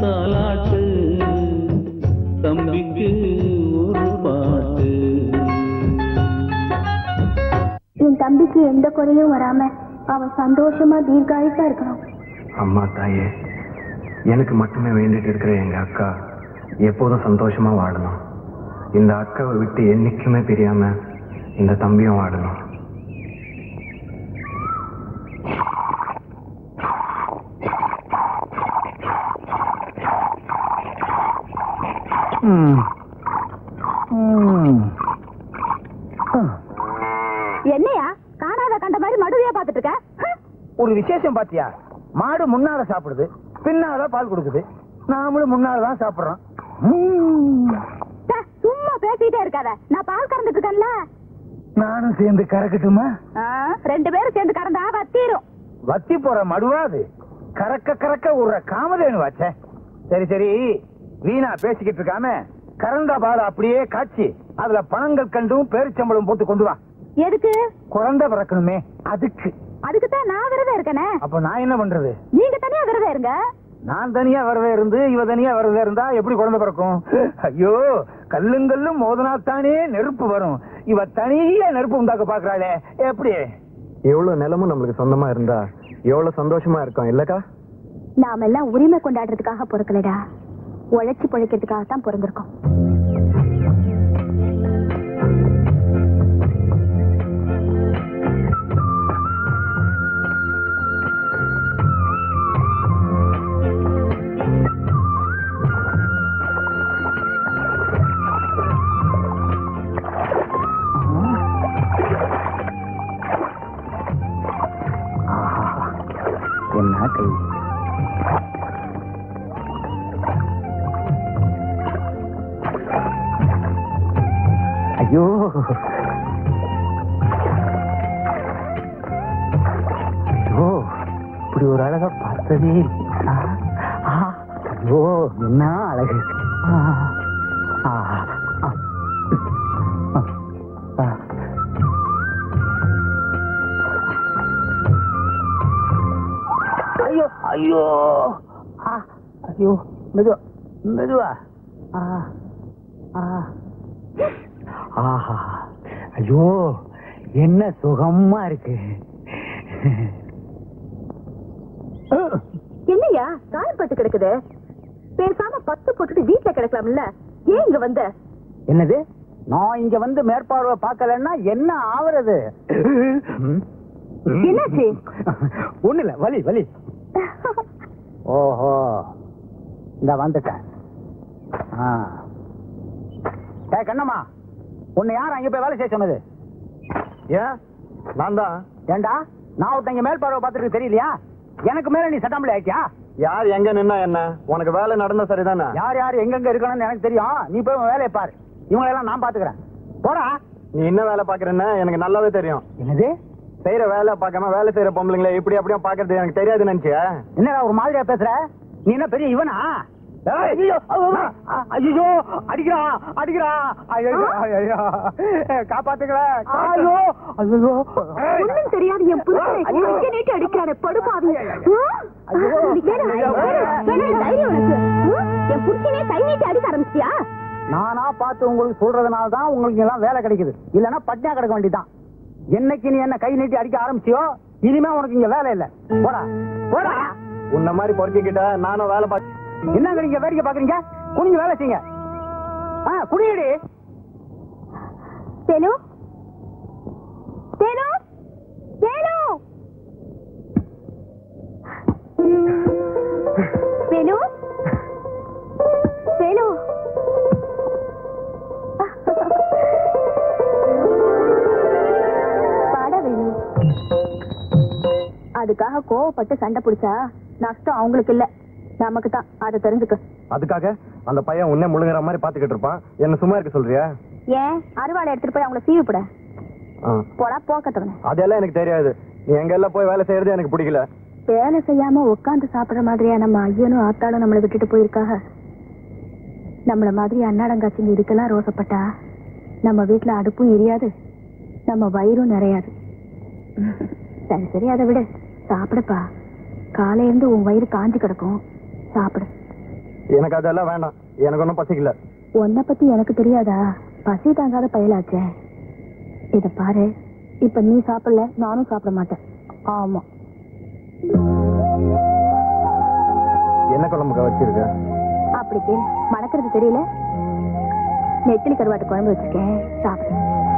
தாலாட்டு தம்பிக்கு ஒரு பாட்டு என் தம்பிக்கு எந்த குறையும் வராம அவன் சந்தோஷமா தீர்காயுசா இருக்கணும் அம்மா தாயே எனக்கு மட்டுமே வேண்டிட்டு இருக்கிற எங்க அக்கா எப்போதும் சந்தோஷமா வாழணும் இந்த அக்காவை விட்டு என்னைக்குமே பிரியாம இந்த தம்பியும் வாழணும் என்னையா காணாத கண்ட மாதிரி மடுவையா பாத்துட்டு இருக்க ஹம். ஒரு விசேஷம் பாத்தியா மாடு முன்னால சாப்பிடுது பின்னால பால் கொடுக்குது நாமளும் முன்னால தான் சாப்பிடுறோம் ம்ம். ச்சே, சும்மா பேசிட்டே இருக்காத நான் பால் கறந்துட்டு இருக்கேன்ல நானும் சேர்ந்து கறக்கட்டுமா ஆ, ரெண்டு பேரும் சேர்ந்து கறந்தா வத்தீரும் வத்தி போற மடுவா அது கறக்க கறக்க விடுற காமதேனு வாச்சே சரி சரி வீணா பேசிக்கிட்டு இருக்காம கறந்த பால் அப்படியே காய்ச்சி அதுல பணங்கள் கண்டும் பேரிச்சம்பளம் போட்டு கொண்டு வா எதுக்கு குழந்தை பிறக்கணுமே அதுக்கு அதுக்கு தான் நான் விரதம் இருக்கனே அப்ப நான் என்ன பண்றது நீங்க தனியா விரதம் இருங்க நான் தனியா விரதம் இருந்து இவ தனியா விரதம் இருந்தா எப்படி குழந்தை பிறக்கும் ஐயோ கல்லுங்கல்லும் மோதனாத்தானே நெருப்பு வரும் இவ தனியா நெருப்பு உண்டாக்க பாக்குறாளே எப்படி எவ்வளவு நிலமும் நம்மளுக்கு சொந்தமா இருந்தா எவ்வளவு சந்தோஷமா இருக்கும் இல்லக்கா நாம எல்லாம் உரிமை கொண்டாடுறதுக்காக பிறக்கலடா உழைச்சி பிழைக்கிறதுக்காக தான் பிறந்திருக்கோம் என்ன கை ஐயோ ஐயோ இப்படி ஒரு அழகா பார்த்ததே இல்லை. ஆ, ஆ, ஐயோ என்ன அழகு ஆ, ஆ, ஆ, ஆ. ஐயோ ஐயோ ஆ, ஐயோ மெதுவா மெதுவா ஆ, ஆ. ஆஹா ஐயோ என்ன சுகமா இருக்கு என்னையா காயப்பட்டு கிடக்குது பேசாம பத்து போட்டுட்டு வீட்டுல கிடக்கலாம்ல ஏன் இங்க வந்த என்னது நான் இங்க வந்து மேற்பார்வை பார்க்கலன்னா என்ன ஆவறது என்னாச்சு? ஒண்ணு இல்ல வலி வலி ஓஹோ இந்த வந்துட்டேன் ஆ. ஏய் கண்ணம்மா உன்னை யார் அங்க போய் வேலை செய்ய சொன்னது ஏன் நான் தான் ஏண்டா நான் ஒருத்தன் இங்க மேல் பார்வை பார்த்துட்டு தெரியலையா எனக்கு மேல நீ சட்டாம்பளி ஆயிட்டியா யார் எங்க நின்னா என்ன உனக்கு வேலை நடந்தா சரிதானே யார் யார் எங்கெங்க இருக்கணும்னு எனக்கு தெரியும் நீ போய் உன் வேலையை பாரு இவங்களை எல்லாம் நான் பாத்துக்கிறேன் போடா நீ என்ன வேலை பாக்குறேன்னு எனக்கு நல்லாவே தெரியும் என்னது செய்யற வேலை பார்க்காம வேலை செய்யற பொம்பளைங்களை இப்படி அப்படியே பாக்குறது எனக்கு தெரியாது நினைச்சியா என்னடா ஒரு மாதிரியா பேசுற நீ என்ன பெரிய இவனா ஏய், ஐயோ, அ- ஐயோ அடிக்கிறா அடிக்கிறா ஐயோ, ஐயோ, காப்பாத்துங்களேன் ஐயோ ஐயோ ஒண்ணும் தெரியாது என் புருஷனை கையை நீட்டி அடிக்கிறானே படுபாவி ஐயோ. தைரியம் உனக்கு ஆ? என் புருஷனே கை நீட்டி அடிக்க ஆரம்பிச்சியா நானா பார்த்து உங்களுக்கு சொல்றதுனால தான் உங்களுக்கு எல்லாம் வேலை கிடைக்குது இல்லன்னா பட்னியா கிடக்க வேண்டியதுதான் என்னைக்கு நீ என்ன கை நீட்டி அடிக்க ஆரம்பிச்சியோ இனிமே உனக்கு இங்க வேலை இல்ல போடா போடா உன்ன மாதிரி பொறுக்கிக்கிட்ட நானும் வேலை பார்க்க என்னங்க நீங்க வேடிக்கை பாக்குறீங்க குனிஞ்சு வேலை செய்யுங்க ஆ குடியடி சேனு சேனு சேனு வேணு வேணு பாட வேணு அதுக்காக கோவப்பட்டு சண்டை பிடிச்சா நஷ்டம் அவங்களுக்கு இல்ல நமக்கு தான் அதை தெரிஞ்சுக்க அதுக்காக அந்த பையன் உன்னை முழுங்குற மாதிரி பாத்துக்கிட்டு இருப்பான் என்ன சும்மா இருக்க சொல்றியா ஏன் அறுவாளை எடுத்துட்டு போய் அவங்கள சீவிப்பட ஆ. போடா போக்கத்தவன அதெல்லாம் எனக்கு தெரியாது நீ எங்க எல்லாம் போய் வேலை செய்யறது எனக்கு பிடிக்கல வேலை செய்யாம உட்கார்ந்து சாப்பிடுற மாதிரியா நம்ம ஐயனும் ஆத்தாளும் நம்மளை விட்டுட்டு போயிருக்காக நம்மள மாதிரி அன்னாடங்காச்சிங்க இதுக்கெல்லாம் ரோசப்பட்டா நம்ம வீட்டுல அடுப்பும் எரியாது நம்ம வயிறும் நிறையாது சரி சரி அதை விடு சாப்பிடுப்பா காலையில இருந்து உன் வயிறு காஞ்சி கிடக்கும் சாப்பிடு எனக்கு அதெல்லாம் வேண்டாம் எனக்கு ஒன்றும் பசிக்கல உன்னை பத்தி எனக்கு தெரியாதா பசி தாங்காத பயலாச்சே இத பாரு இப்ப நீ சாப்பிடல நானும் சாப்பிட மாட்டேன் ஆமா என்ன குழம்புக்கா வச்சிருக்க அப்படி கேளு மணக்கிறது தெரியல நெத்திலி கருவாட்டு குழம்பு வச்சிருக்கேன் சாப்பிடு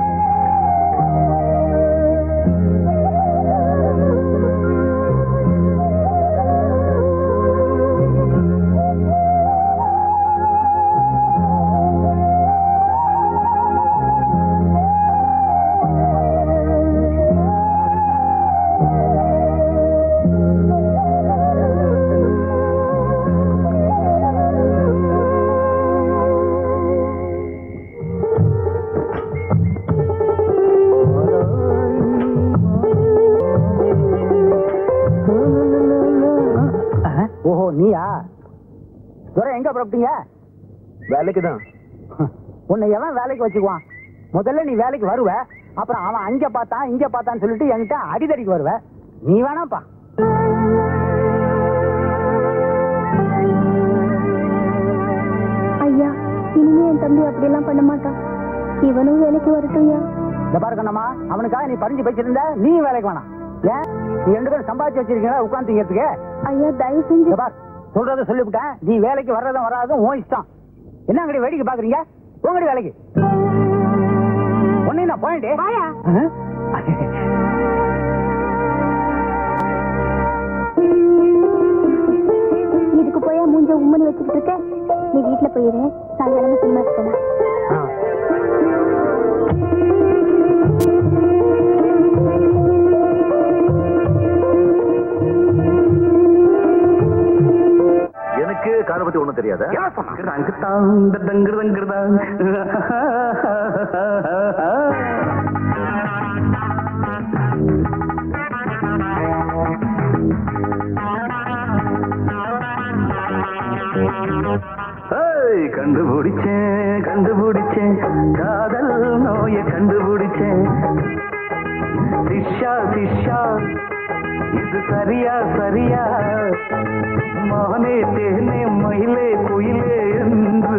ஓஹோ நீயா துரை எங்க புறப்பட்டீங்க வேலைக்கு தான் உன்னை எவன் வேலைக்கு வச்சுக்குவான் முதல்ல நீ வேலைக்கு வருவ அப்புறம் அவன் அங்க பார்த்தான் இங்க பார்த்தான்னு சொல்லிட்டு என்கிட்ட அடிதடிக்கு வருவ நீ வேணாப்பா ஐயா இனிமே என் தம்பி அப்படியெல்லாம் பண்ண மாட்டான் இவனும் வேலைக்கு வரட்டும் ஐயா இந்த பாரு கண்ணம்மா அவனுக்காக நீ பறிஞ்சு பேசிருந்த நீ வேலைக்கு வேணாம் ஏன் நீ ரெண்டு பேரும் சம்பாதிச்சு வச்சிருக்கீங்களா உட்காந்து திங்கிறதுக்கு ஐயா தயவு செஞ்சு இந்த பார் சொல்றத சொல்லிவிட்டேன் நீ வேலைக்கு வர்றதும் வராதும் உன் இஷ்டம் என்ன அங்கடி வேடிக்கை பாக்குறீங்க உங்கடி வேலைக்கு ஒன்னு நான் பாயிண்ட் வாயா. இதுக்கு போய் மூஞ்ச உம்மனி வச்சுக்கிட்டு இருக்க நீ வீட்டுல போயிரு சாயங்காலமா சினிமாக்கு போலாம் எனக்கு காரை பத்தி ஒண்ணும் தெரியாதா யார் சொன்னா? ஏய், கண்டுபிடிச்சேன் கண்டுபிடிச்சேன் காதல் நோய கண்டுபிடிச்சேன் சிஷ்யா சிஷ்யா இது சரியா சரியா மானே தேனே மயிலே குயிலே என்று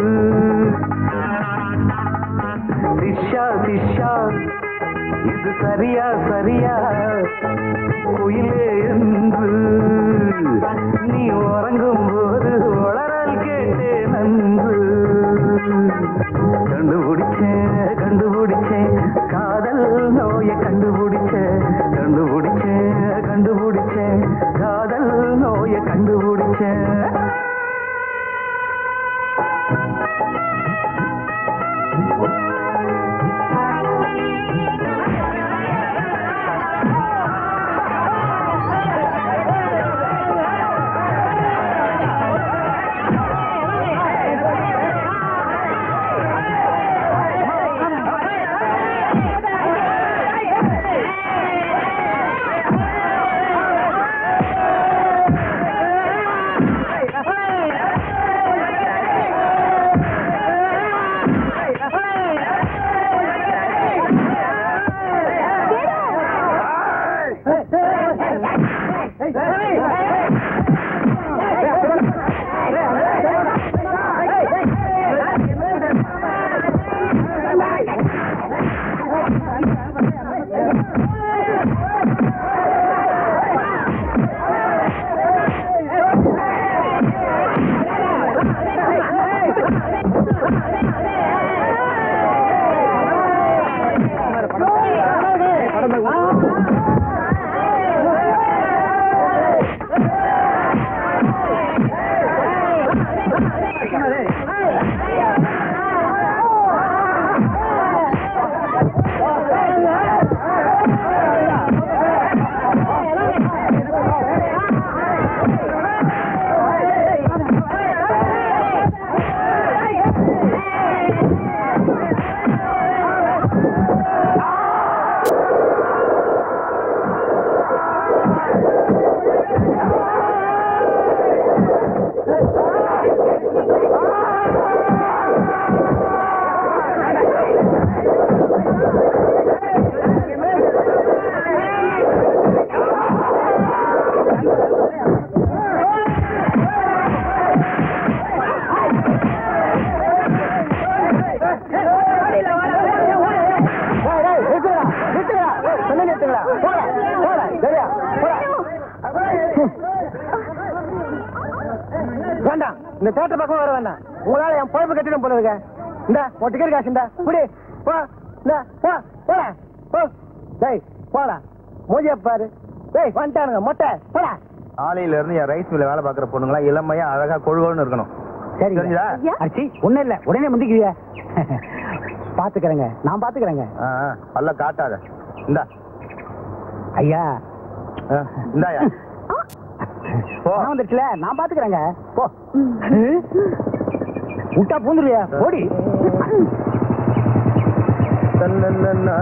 சிஷ்யா சிஷ்யா இது சரியா சரியா குயிலே என்று நீ உறங்கும் போது உளறல் கேட்டேன் நன்று கண்டுபிடிச்சேன் கண்டுபிடிச்சேன் காதல் நோய கண்டுபிடிச்சேன் கண்டுபிடிச்சேன் கண்டுபிடிச்சேன் காதல் நோய கண்டுபிடிச்சேன் ஏய், இந்த தேட்டர் பக்கம் வர வேண்டாம் உங்களால என் பொழப்பு கட்டிடம் போல இருக்க இந்த உன் டிக்கெட் காசு இந்த புடி போ இந்த போ போடா போ டேய் போடா மூஞ்சிய பாரு டேய் வந்துட்டானுங்க மொட்டை போடா ஆலையில இருந்து என் ரைஸ் மில்ல வேலை பாக்குற பொண்ணுங்களா இளமையா அழகா கொழுகோன்னு இருக்கணும் சரி தெரிஞ்சுதா? அச்சி ஒண்ணும் இல்ல உடனே முந்திக்குவிய பாத்துக்கிறேங்க நான் பாத்துக்கிறேங்க ஆ, ஆ, பல்ல காட்டாத இந்தா ஐயா ஆ, இந்தாயா போ நான் வந்துருச்சுல நான் பாத்துக்கிறேங்க போ விட்டா பூந்துருவியா ஓடி தன்னன்னா.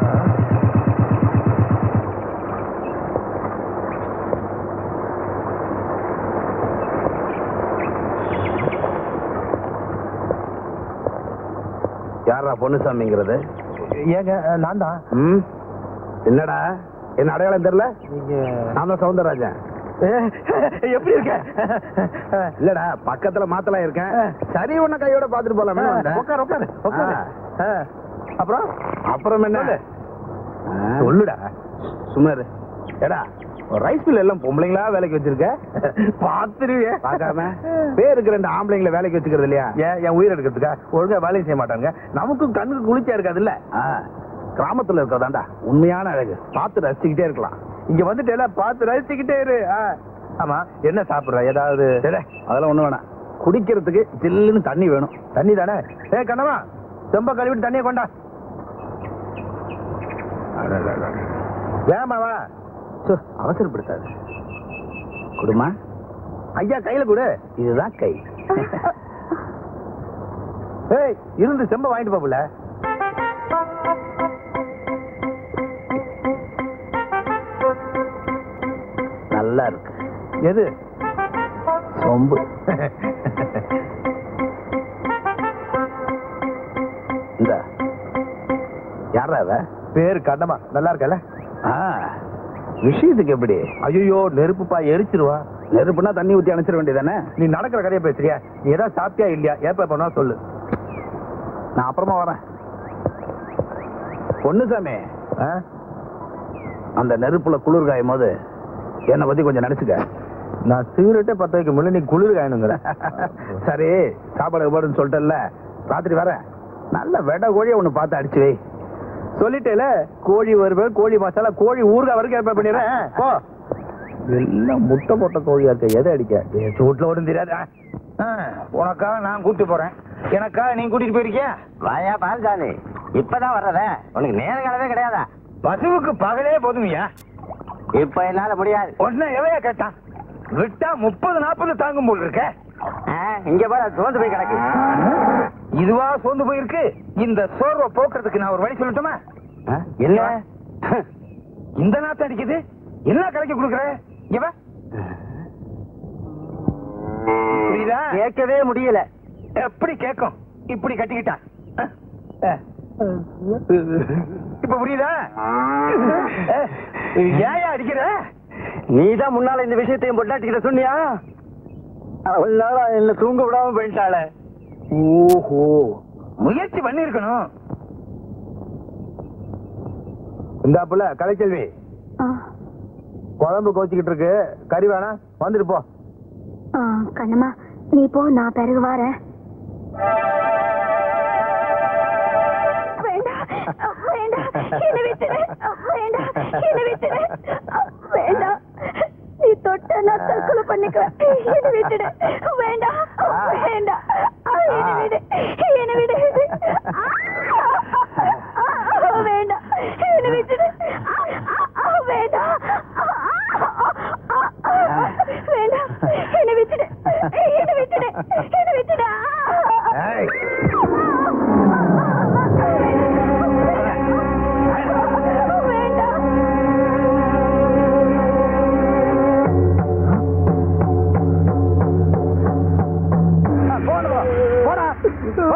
யாரா பொன்னுசாமிங்கிறது ஏங்க நான் தான் ம் என்னடா என்ன அடையாளம் தெரியல நான் தான் சவுந்தரராஜன் எப்படி இருக்க இல்லடா பக்கத்துல மாத்தலாம் இருக்கேன் சரி உன்ன கையோட பாத்துட்டு போலாமே உட்காரு உட்காரு உட்காரு ஆ. ஆ. அப்புறம் அப்புறம் என்ன சொல்லு. ஆ. சொல்லுடா சுமார் ஏடா ரைஸ் மில் எல்லாம் பொம்பளைங்களா வேலைக்கு வச்சிருக்க பாத்துருவியே பார்க்காம பேருக்கு ரெண்டு ஆம்பளைங்களை வேலைக்கு வச்சுக்கிறது இல்லையா ஏன் என் உயிர் எடுக்கிறதுக்கா ஒழுங்கா வேலையும் செய்ய மாட்டாங்க நமக்கும் கண்ணுக்கு குளிர்ச்சியா இருக்காது இல்ல ஆ, கிராமத்துல இருக்கிறதாண்டா உண்மையான அழகு பார்த்து ரசிச்சுக்கிட்டே இருக்கலாம் இங்க வந்துட்டு எல்லாம் பார்த்து ரசிச்சுக்கிட்டே இரு ஆ. ஆமா என்ன சாப்பிடுற ஏதாவது சரி, அதெல்லாம் ஒண்ணு வேணாம் குடிக்கிறதுக்கு ஜில்லுன்னு தண்ணி வேணும் தண்ணி தானே ஏ கண்ணமா செம்ப கழுவிட்டு தண்ணியை கொண்டா வேமா வா சு, அவசரப்படுத்தாது குடுமா ஐயா கையில கொடு இதுதான் கை ஏய் இருந்து செம்ப வாங்கிட்டு போப்புல நல்லா இருக்கு எது சொம்பு இந்த யாரா அவ பேரு கண்ணமா நல்லா இருக்கல ஆ, விஷயத்துக்கு எப்படி ஐயோ நெருப்புப்பா எரிச்சிருவா நெருப்புனா தண்ணி ஊத்தி அணைச்சிட வேண்டியதானே நீ நடக்கிற கதையை பேசுறியா நீ ஏதாவது சாப்பிட்டியா இல்லையா ஏப்ப பண்ணா சொல்லு நான் அப்புறமா வரேன் பொண்ணுசாமி ஆ? அந்த நெருப்புல குளிர் காயும் போது என்னை பத்தி கொஞ்சம் நினைச்சுக்க நான் சிகரெட்டே பத்த வைக்க முடியல நீ குளிர் காயணுங்கிற சரி சாப்பாடு கீப்பாடுன்னு சொல்லிட்டேன்ல ராத்திரி வரேன் நல்ல வெட கோழியை ஒண்ணு பார்த்து அடிச்சு வை சொல்லிட்டேல கோழி வறுவல் கோழி மசாலா கோழி ஊறுகாய் வரைக்கும் ஏற்பாடு பண்ணிடுறேன் போ எல்லாம் முட்டை போட்ட கோழியா இருக்க எதை அடிக்க என் சூட்ல ஒன்றும் தெரியாது ஆ, உனக்காக நான் கூட்டிட்டு போறேன் எனக்கா நீ கூட்டிட்டு போயிருக்கியா வாயா பால்சாமி இப்பதான் வர்றத உனக்கு நேர காலமே கிடையாதா பசுவுக்கு பகலே போதுமையா இப்ப என்னால முடியாது உடனே எவையா கேட்டான் விட்டா முப்பது நாற்பது தாங்கும் போல் இருக்க ஆ, இங்க பாரு அது சோர்ந்து போய் கிடக்கு இதுவா சோர்ந்து போயிருக்கு இந்த சோர்வை போக்குறதுக்கு நான் ஒரு வழி சொல்லட்டுமா ஆ, என்ன இந்த நாத்தம் அடிக்குது என்ன கலக்கி கொடுக்குற இவ புரியுதா கேட்கவே முடியல எப்படி கேட்கும் இப்படி கட்டிக்கிட்டா இப்ப புரியுதா ஏயா அடிக்கிற நீதான் முன்னால இந்த விஷயத்தையும் பொட்டாட்டிக்கிட்ட சொன்னியா அவள் நாளா என்ன தூங்க விடாம போயிட்டாளே ஓஹோ முயற்சி பண்ணிருக்கணும் இந்தாப்புல கலைச்செல்வி ஆ, குழம்பு கோச்சிக்கிட்டு இருக்கு கறி வேணா வந்துட்டு போ ஆ, கண்ணம்மா நீ போ நான் பிறகு வரேன் வேண்டாம் வேண்டாம் என்னை விட்டுடு வேண்டாம் என்னை விட்டுடு வேண்டாம் நீ தொட்ட நான் தற்கொலை பண்ணிக்குவேன் என்னை விட்டுடு வேண்டாம் வேண்டாம் என்னை விடு என்னை விடு வேண்டாம் என்னை விட்டுடு வேண்டாம் வேண்டாம் என்னை விட்டுடு என்னை விட்டுடு என்னை விட்டுடு ஏய். வேண்டாம் போடா போடா போ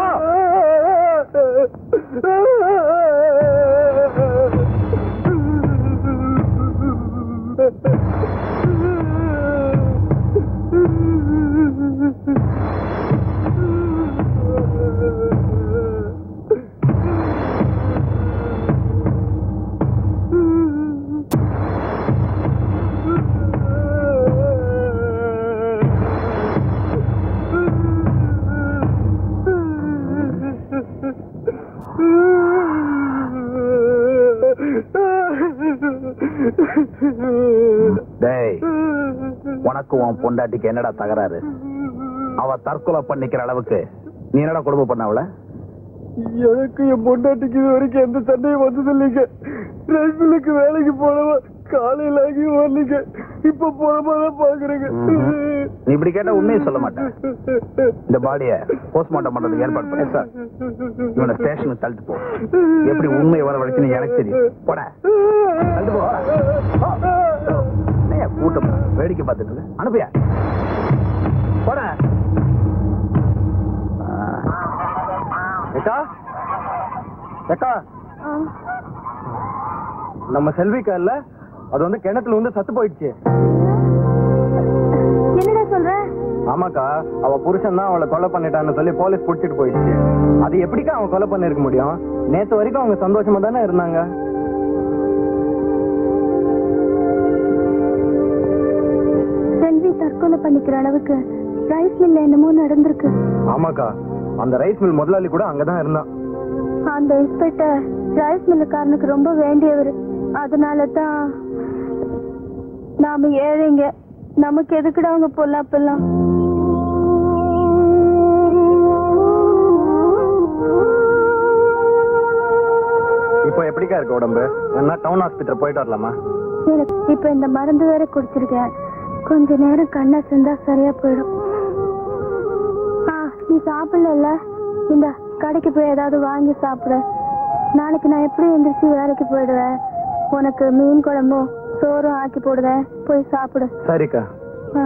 டேய் உனக்கு உன் பொண்டாட்டிக்கு என்னடா தகராறு அவ தற்கொலை பண்ணிக்கிற அளவுக்கு நீ என்னடா குடும்பம் பண்ண அவள எனக்கு என் பொண்டாட்டிக்கு இது வரைக்கும் எந்த சண்டையும் வந்தது இல்லைங்க ரைஃபிளுக்கு வேலைக்கு போனவன் காலையில ஆகி வரலீங்க இப்ப போறமாதான் பாக்குறேங்க நீ இப்படி கேட்டா உண்மையை சொல்ல மாட்டேன் இந்த பாடிய போஸ்ட்மார்ட்டம் பண்றதுக்கு ஏற்பாடு பண்ணி சார் இவனை ஸ்டேஷனுக்கு தள்ளிட்டு போ எப்படி உண்மை வர வரைக்கும் எனக்கு தெரியும் போட தள்ளிட்டு போ என்னய்யா கூட்டம் வேடிக்கை பார்த்துட்டு இருக்க? அனுப்பியா போட ஏக்கா ஏக்கா நம்ம செல்விக்கா இல்ல அது வந்து கிணத்துல வந்து சத்து போயிடுச்சு என்னடா சொல்ற ஆமாக்கா அவ புருஷன் தான் அவளை கொலை பண்ணிட்டான்னு சொல்லி போலீஸ் புடிச்சிட்டு போயிடுச்சு அது எப்படிக்கா அவன் கொலை பண்ணிருக்க முடியும் நேத்து வரைக்கும் அவங்க சந்தோஷமா தானே இருந்தாங்க செல்வி தற்கொலை பண்ணிக்கிற அளவுக்கு ரைஸ் மில்ல என்னமோ நடந்திருக்கு ஆமாக்கா அந்த ரைஸ் மில் முதலாளி கூட அங்கதான் இருந்தான் அந்த இன்ஸ்பெக்டர் ரைஸ் மில்லுக்காரனுக்கு ரொம்ப வேண்டியவர் அதனால தான் நாம ஏழைங்க நமக்கு எதுக்குடா அவங்க பொல்லாப்பெல்லாம் இப்போ எப்படிக்கா இருக்கு உடம்பு என்ன டவுன் ஹாஸ்பிட்டல் போயிட்டு வரலாமா எனக்கு இப்ப இந்த மருந்து வேற குடிச்சிருக்கேன் கொஞ்ச நேரம் கண்ணை செஞ்சா சரியா போயிடும் ஆ நீ சாப்பிடல இந்த கடைக்கு போய் ஏதாவது வாங்கி சாப்பிடு நாளைக்கு நான் எப்படி எந்திரிச்சு வேலைக்கு போயிடுவேன் உனக்கு மீன் குழம்பும் சோறும் ஆக்கி போடுவேன் போய் சாப்பிடு சரிக்கா ஆ.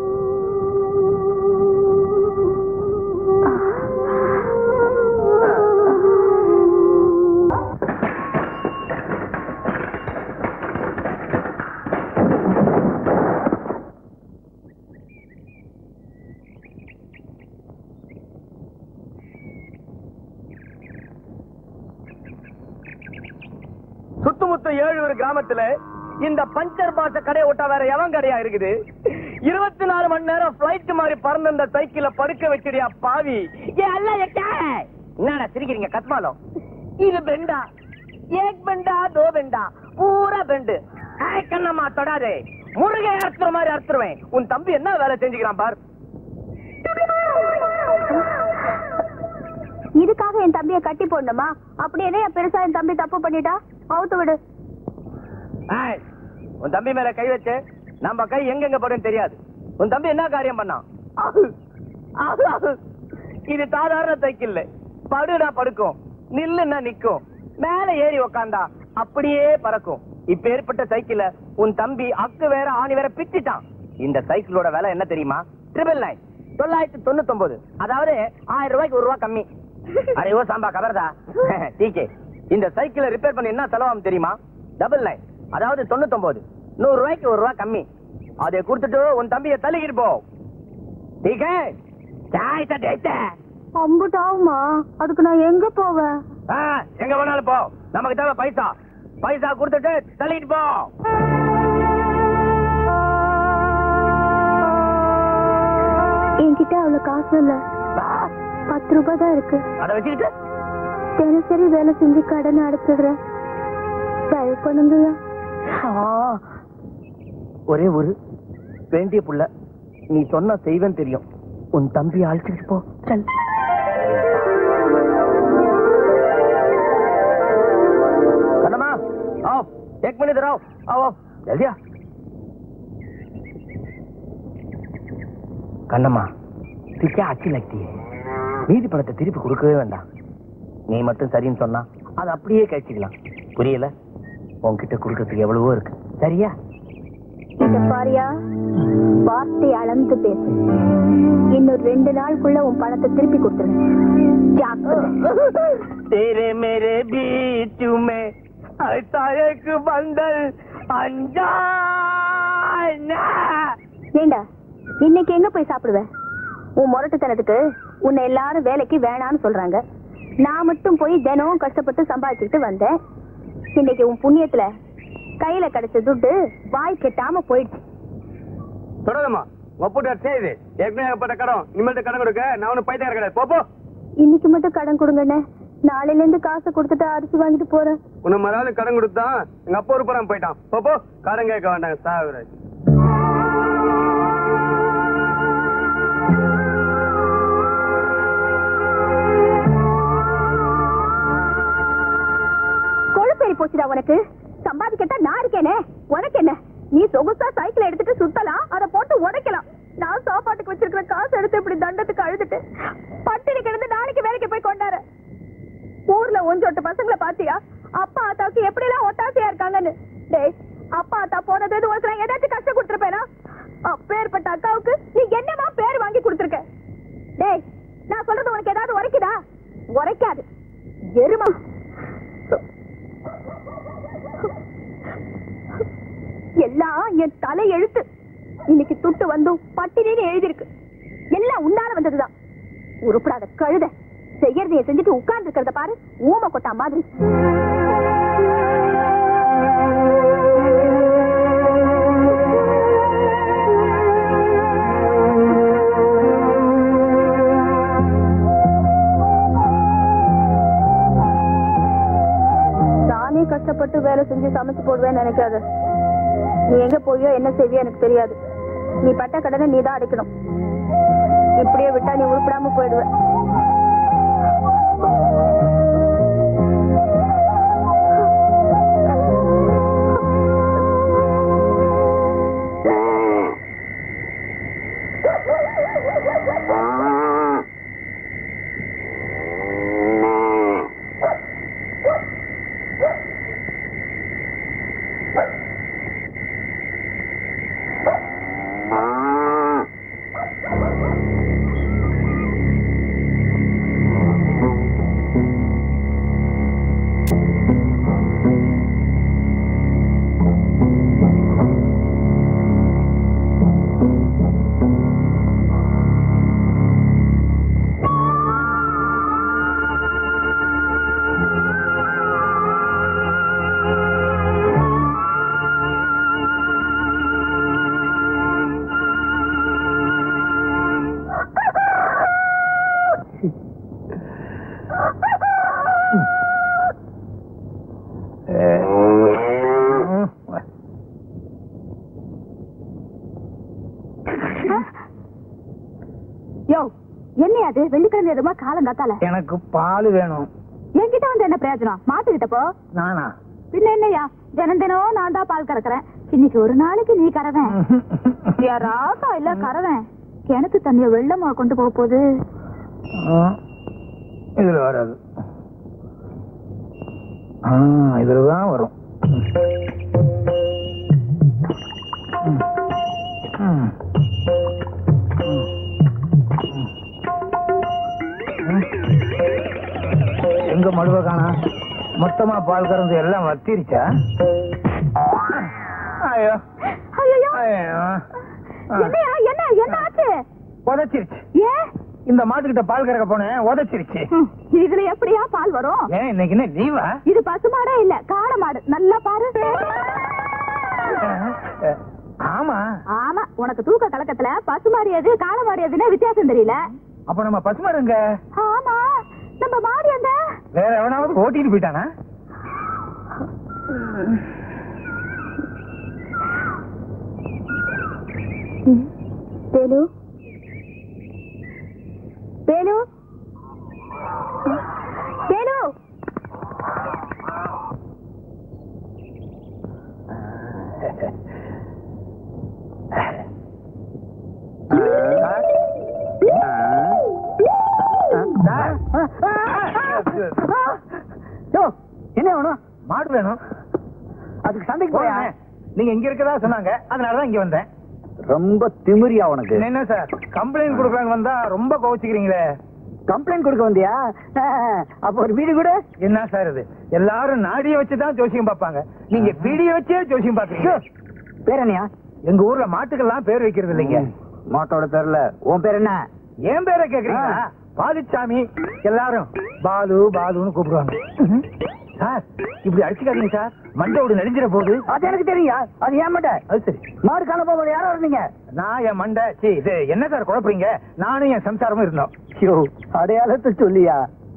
சுத்துமுத்து ஏழூர் கிராமத்துல இந்த பஞ்சர் பாச கடை விட்டா வேற எவன் கடையா இருக்குது இருபத்தி நாலு மணி நேரம் பிளைட் மாதிரி பறந்த இந்த சைக்கிள படுக்க வச்சிடியா பாவி ஏ அல்ல என்னடா சிரிக்கிறீங்க கத்மாலம் இது பெண்டா ஏக் பெண்டா தோ பெண்டா பூரா பெண்டு ஏய் கண்ணம்மா தொடாதே முருகை அறுத்துற மாதிரி அறுத்துருவேன் உன் தம்பி என்ன வேலை செஞ்சுக்கிறான் பார் இதுக்காக என் தம்பியை கட்டி போடணுமா அப்படி என்ன என் பெருசா என் தம்பி தப்பு பண்ணிட்டா அவுத்து விடு ஏய், உன் தம்பி மேல கை வச்சு நம்ம கை எங்கெங்க படும் தெரியாது உன் தம்பி என்ன காரியம் பண்ணான் ஆஹு, ஆஹு, ஆஹு. இது சாதாரண சைக்கிள் படுனா படுக்கும் நில்லுன்னா நிக்கும் மேல ஏறி உக்காந்தா அப்படியே பறக்கும் இப்ப ஏற்பட்ட சைக்கிள உன் தம்பி அக்கு வேற ஆணி வேற பிச்சிட்டான் இந்த சைக்கிளோட விலை என்ன தெரியுமா ட்ரிபிள் நைன் தொள்ளாயிரத்தி தொண்ணூத்தி ஒன்பது அதாவது ஆயிரம் ரூபாய்க்கு ஒரு ரூபா கம்மி அரையோ சாம்பா கவர்தா டீகே இந்த சைக்கிளை ரிப்பேர் பண்ணி என்ன செலவாகும் தெரியுமா டபுள் நைன் அதாவது தொண்ணூத்தொன்பது நூறு ரூபாய்க்கு ஒரு ரூபா கம்மி அதை கொடுத்துட்டு உன் தம்பியை தள்ளிக்கிட்டு போ டீகே சாய் சட்டை அம்புட்டாவுமா அதுக்கு நான் எங்க போவேன் ஆ, எங்க வேணாலும் போ நமக்கு தேவை பைசா பைசா கொடுத்துட்டு தள்ளிட்டு போ என்கிட்ட அவ்வளவு காசு இல்ல பத்து ரூபாய் தான் இருக்கு அதை வச்சுக்கிட்டு தினசரி வேலை செஞ்சு கடன் அடைச்சிடுறேன் தயவு பண்ணுங்கய்யா ஒரே ஒரு வேண்டிய புள்ள நீ சொன்ன செய்வேன் தெரியும் உன் தம்பி அழைச்சிட்டு போ சல் கண்ணம்மா आओ एक मिनट इधर आओ आओ आओ जल्दी आ கண்ணம்மா பிச்சை அச்சு லக்தி மீதி பணத்தை திருப்பி கொடுக்கவே வேண்டாம் நீ மட்டும் சரின்னு சொன்னா அதை அப்படியே கழிச்சுக்கலாம் புரியல உன்கிட்ட கொடுக்கறதுக்கு எவ்வளவோ இருக்கு சரியா இத பாரியா வார்த்தை அளந்து பேசு இன்னும் ரெண்டு நாளுக்குள்ள உன் பணத்தை திருப்பி கொடுத்துருவேன் ஜாக்கிரதை. तेरे मेरे बीच में ऐसा एक बंदर अनजाना ஏண்டா இன்னைக்கு எங்க போய் சாப்பிடுவ உன் முரட்டுத்தனத்துக்கு உன்னை எல்லாரும் வேலைக்கு வேணான்னு சொல்றாங்க நான் மட்டும் போய் தினமும் கஷ்டப்பட்டு சம்பாதிச்சுட்டு வந்தேன் இன்னைக்கு உன் புண்ணியத்துல கையில கிடைச்ச துட்டு வாய் கெட்டாம போயிடுச்சு தொடருமா ஒப்புட்டு செய்து ஏற்கனவே ஏற்பட்ட கடன் இனிமேல் கடன் கொடுக்க நான் ஒன்னும் பைத்தியம் கிடையாது போ, போ இன்னைக்கு மட்டும் கடன் கொடுங்கண்ணே நாளையில இருந்து காசை கொடுத்துட்டு அரிசி வாங்கிட்டு போறேன் உன்னை மறாவது கடன் கொடுத்தான் எங்க அப்பா ஒரு படம் போயிட்டான் போ, போ கடன் கேட்க வேண்டாம் சாகுறாச்சு போச்சுடா உனக்கு சம்பாதிக்கட்டா நான் இருக்கேனே உனக்கு என்ன நீ சொகுசா சைக்கிள் எடுத்துட்டு சுத்தலாம் அதை போட்டு உடைக்கலாம் நான் சாப்பாட்டுக்கு வச்சிருக்கிற காசு எடுத்து இப்படி தண்டத்துக்கு அழுதுட்டு பட்டினி கிடந்து நாளைக்கு வேலைக்கு போய் கொண்டாரு ஊர்ல ஒஞ்சொட்டு பசங்களை பாத்தியா அப்பா அத்தாவுக்கு எப்படி எல்லாம் ஒட்டாசையா இருக்காங்கன்னு டேய் அப்பா அத்தா போனது ஒரு ஏதாச்சும் கஷ்டம் கொடுத்துருப்பேனா அப்பேற்பட்ட அக்காவுக்கு நீ என்னமா பேர் வாங்கி கொடுத்துருக்க டேய் நான் சொல்றது உனக்கு ஏதாவது உரைக்குதா உரைக்காது எருமா எல்லாம் என் தலை எழுத்து இன்னைக்கு துட்டு வந்தும் பட்டினின்னு எழுதியிருக்கு எல்லாம் உன்னால வந்ததுதான் உருப்படாத கழுத செய்யறதைய செஞ்சுட்டு உட்கார்ந்து இருக்கிறத பாரு ஊம கொட்டா மாதிரி நானே கஷ்டப்பட்டு வேலை செஞ்சு சமைச்சு போடுவேன்னு நினைக்காத நீ எங்க போயோ என்ன செய்வியோ எனக்கு தெரியாது நீ பட்ட கடனை நீ தான் அடைக்கணும் இப்படியே விட்டா நீ உருப்படாம போயிடுவ யோ என்ன அது வெள்ளிக்கிழமை எதுமா காலம் காத்தால எனக்கு பால் வேணும் என்கிட்ட வந்து என்ன பிரயோஜனம் மாத்துக்கிட்ட போ நானா பின்ன என்னய்யா தினம் தினம் நான் தான் பால் கறக்குறேன் இன்னைக்கு ஒரு நாளைக்கு நீ கறவேன் யாராத்தா இல்ல கறவேன் கிணத்து தண்ணிய வெள்ளமா கொண்டு போக போகுது ஆ, இதுல வராது ஆ, இதுல தான் வரும் ம். ம். ம். எங்க மடுவ காணா மொத்தமா பால் கறந்து எல்லாம் வத்திருச்சா ஐயோ ஐயோ ஐயோ ஆ. என்னய்யா என்ன என்ன ஆச்சு உதச்சிருச்சு ஏன் இந்த மாட்டுக்கிட்ட பால் கறக்க போனேன் உதச்சிருச்சு ஹம், இதுல எப்படியா பால் வரும் ஏன் இன்னைக்கு என்ன லீவா இது பசுமாடே இல்ல காளை மாடு நல்லா பாரு ஆமா ஆமா உனக்கு தூக்க கலக்கத்துல பசுமாடு எது காளை மாடு எதுன்னு வித்தியாசம் தெரியல அப்ப நம்ம பசுமாடுங்க ஆமா நம்ம மாடு அந்த வேற எவனாவது ஓட்டிட்டு போயிட்டானா வேலு வேலு வேலு என்ன வேணும் மாடு வேணும் அதுக்கு சந்தைக்கு போறேன் நீங்க இங்க இருக்கதா சொன்னாங்க அதனாலதான் இங்க வந்தேன் ரொம்ப திமிரியா உனக்கு என்ன சார் கம்ப்ளைண்ட் கொடுக்கலான்னு வந்தா ரொம்ப கோவிச்சுக்கிறீங்களே கம்ப்ளைண்ட் கொடுக்க வந்தியா அப்ப ஒரு வீடு கூட என்ன சார் இது எல்லாரும் நாடிய வச்சுதான் ஜோசியம் பார்ப்பாங்க நீங்க வீடியோ வச்சே ஜோசியம் பாக்குறீங்க பேர் என்னையா எங்க ஊர்ல மாட்டுக்கெல்லாம் பேர் வைக்கிறது இல்லைங்க மாட்டோட பேர்ல உன் பேர் என்ன ஏன் பேரை கேக்குறீங்களா பாலுச்சாமி எல்லாரும் பாலு பாலுன்னு கூப்பிடுவாங்க சார் இப்படி அடிச்சுக்காதீங்க சார் மண்டோடு நெளிஞ்சிட போகுது அது எனக்கு தெரியும் அது ஏன் மாட்டேன் அது சரி மாடு காண போகும்போது யாரோ இருந்தீங்க நான் என் மண்டை சீ இது என்ன சார் குழப்பறீங்க நானும் என் சம்சாரமும் இருந்தோம் ஐயோ அடையாளத்தை சொல்லியா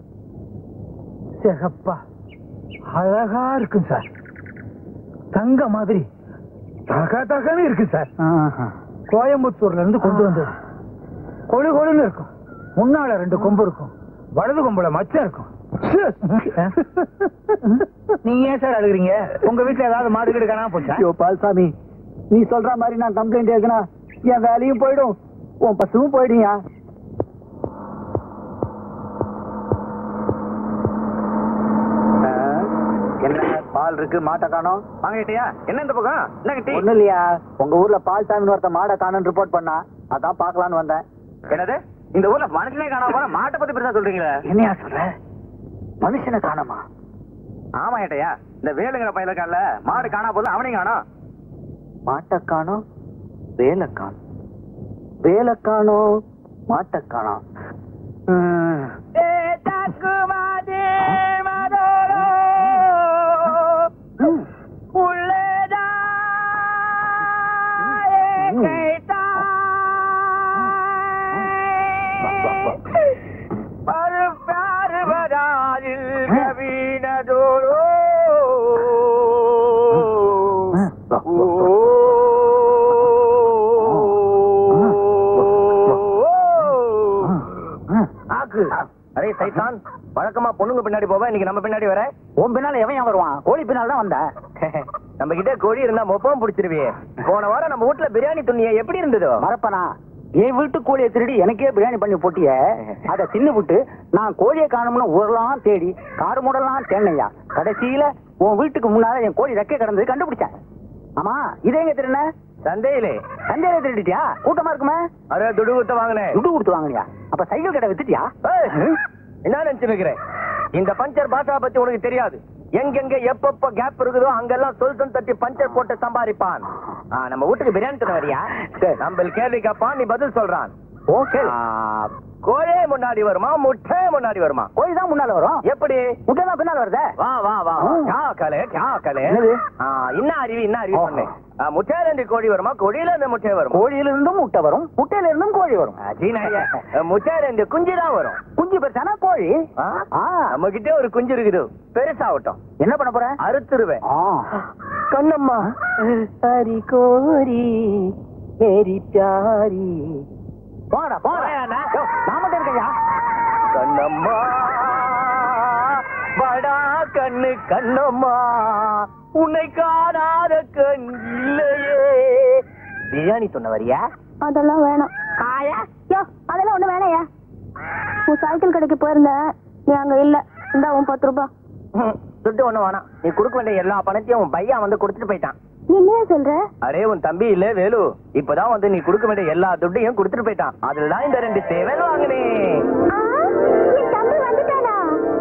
சிகப்பா அழகா இருக்கும் சார் தங்க மாதிரி தக தகன்னு இருக்கு சார் கோயம்புத்தூர்ல இருந்து கொண்டு வந்தது கொழு கொழுன்னு இருக்கும் முன்னால ரெண்டு கொம்பு இருக்கும் வலது கொம்புல மச்சம் இருக்கும் நீங்க ஏன் சார் அழுகுறீங்க உங்க வீட்டுல ஏதாவது மாடு கீடு காணாம போச்சா ஐயோ பால்சாமி நீ சொல்ற மாதிரி நான் கம்ப்ளைண்ட் எழுதுனா என் வேலையும் போயிடும் உன் பசுவும் போயிடுயா என்ன பால் இருக்கு மாட்டை காணோம் வாங்கிட்டியா என்ன இந்த பக்கம் என்ன கிட்டி ஒண்ணும் இல்லையா உங்க ஊர்ல பால்சாமின்னு ஒருத்த மாடை காணும்னு ரிப்போர்ட் பண்ணா அதான் பாக்கலான்னு வந்தேன் என்னது இந்த ஊர்ல மனுஷனே காணாம போற மாட்டை பத்தி பெருசா சொல்றீங்களே என்னையா சொல்ற மனுஷனை காணமா ஆமா ஏட்டையா இந்த வேலுங்கிற பையல காணல மாடு காணா போது அவனையும் காணோம் மாட்டை காணோம் வேலை காணும் வேலை காணோம் மாட்டை காணோம் ம். ம். ஆக்கு அரே சைத்தான் வழக்கமா பொண்ணுங்க பின்னாடி போவ இன்னைக்கு நம்ம பின்னாடி வர உன் பின்னால எவன் வருவான் கோழி பின்னால் தான் வந்தேன் நம்ம கிட்ட கோழி இருந்தா மொப்பம் பிடிச்சிருவியே போன வாரம் நம்ம வீட்டுல பிரியாணி துணிய எப்படி இருந்ததோ மறப்பனா என் வீட்டு கோழியை திருடி எனக்கே பிரியாணி பண்ணி போட்டிய அதை தின்னு விட்டு நான் கோழியை காணும்னு ஊரெல்லாம் தேடி காடு மூடலாம் தேனையா கடைசியில உன் வீட்டுக்கு முன்னால என் கோழி ரெக்கை கிடந்தது கண்டுபிடிச்சேன் ஆமா இதே எங்க திருண்ண சந்தையிலே சந்தையில திருடிட்டியா கூட்டமா இருக்குமே அரே துடு குத்த வாங்கினேன் துட்டு கொடுத்து வாங்கினியா அப்ப சைக்கிள் கடை வித்துட்டியா ஏய், என்ன நினைச்சு வைக்கிறேன் இந்த பஞ்சர் பாஷா பத்தி உனக்கு தெரியாது எங்கெங்க எப்பப்ப கேப் இருக்குதோ அங்கெல்லாம் சொல் சொல் தட்டி பஞ்சர் போட்டு சம்பாதிப்பான் ஆ, நம்ம வீட்டுக்கு பிரியாணி தர வரியா சரி. நம்ம கேள்வி கேட்பான் நீ பதில் சொல்றான் ஓகே ஆ, கோழே முன்னாடி வருமா முட்டை முன்னாடி வருமா கோழி தான் முன்னால வரும் எப்படி முட்டை தான் பின்னால வருதே வா வா வா வா. ஆ. கியா கலே கியா கலே என்னது? ஆ, என்ன அறிவு என்ன அறிவு ஆஹா. பண்ணு ஆ, முட்டையில இருந்து கோழி வருமா கோழியில இருந்து முட்டை வருமா கோழியில இருந்தும் முட்டை வரும் முட்டையில இருந்தும் கோழி வரும் ஆ, சீனாயா. முட்டையில இருந்து குஞ்சு தான் வரும் குஞ்சு பெருசானா கோழி ஆ? ஆ. நம்ம கிட்ட ஒரு குஞ்சு இருக்குது பெருசாகட்டும் என்ன பண்ண போற அறுத்துருவேன் ஆ. கண்ணம்மா ஹரி கோரி மேரி பியாரி போங்கடா போங்கடா யோ, நான் மட்டும் இருக்கையா கண்ணம்மா வடா கண்ணு கண்ணம்மா உன்னை காணாத கண் இல்லையே பிரியாணி சொன்ன வரியா அதெல்லாம் வேணாம் காயா யோ அதெல்லாம் ஒண்ணு வேணாயா உன் சைக்கிள் கடைக்கு போயிருந்தேன் நீ அங்க இல்ல இந்தா உன் பத்து ரூபாய் ம், துட்டு ஒண்ணு வேணாம் நீ கொடுக்க வேண்டிய எல்லா பணத்தையும் உன் பையன் வந்து கொடுத்துட்டு போயிட்டான் என்னையா சொல்ற அரே உன் தம்பி இல்ல வேலு இப்பதான் வந்து நீ கொடுக்க வேண்டிய எல்லா துட்டையும் கொடுத்துட்டு போயிட்டான் அதுலதான் இந்த ரெண்டு சேவல் வாங்கினேன் ஆ, என் தம்பி வந்துட்டானா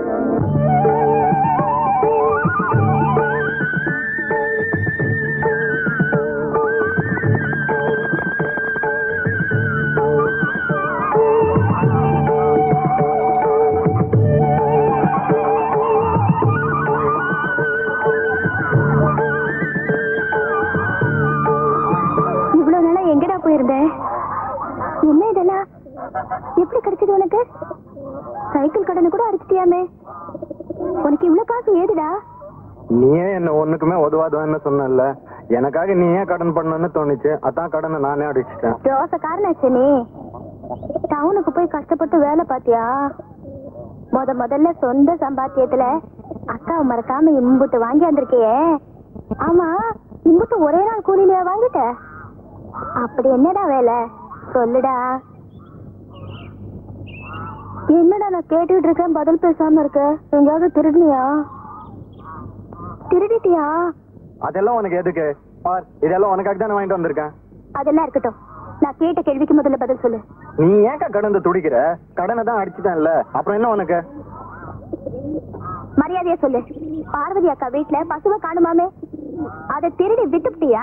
இவ்வளவு நாளா எங்கடா போயிருந்த என்ன இதெல்லாம் எப்படி கிடைச்சது உனக்கு சைக்கிள் கடனை கூட அடிச்சிட்டியாமே உனக்கு இவ்வளவு காசு ஏதுடா நீயே என்ன ஒண்ணுக்குமே உதவாதுன்னு சொன்னல எனக்காக நீ ஏன் கடன் பண்ணணும்னு தோணுச்சு அதான் கடனை நானே அடிச்சிட்டேன் தோசை காரணாச்சு நீ டவுனுக்கு போய் கஷ்டப்பட்டு வேலை பாத்தியா முத முதல்ல சொந்த சம்பாத்தியத்துல அக்காவை மறக்காம இம்புட்டு வாங்கி வந்திருக்கியே ஆமா இம்புட்டு ஒரே நாள் கூலிலையா வாங்கிட்ட அப்படி என்னடா வேலை சொல்லுடா என்னடா நான் கேட்டுக்கிட்டு இருக்கேன் பதில் பேசாம இருக்க எங்கேயாவது திருடினியா திருடிட்டியா அதெல்லாம் உனக்கு எதுக்கு பார் இதெல்லாம் உனக்காக தானே வாங்கிட்டு வந்திருக்கேன் அதெல்லாம் இருக்கட்டும் நான் கேட்ட கேள்விக்கு முதல்ல பதில் சொல்லு நீ ஏன்க்கா கடந்து துடிக்கிற கடனை தான் அடிச்சுட்டேன்ல அப்புறம் என்ன உனக்கு மரியாதையா சொல்லு பார்வதி அக்கா வீட்ல பசுவை காணுமாமே அதை திருடி விட்டுப்டியா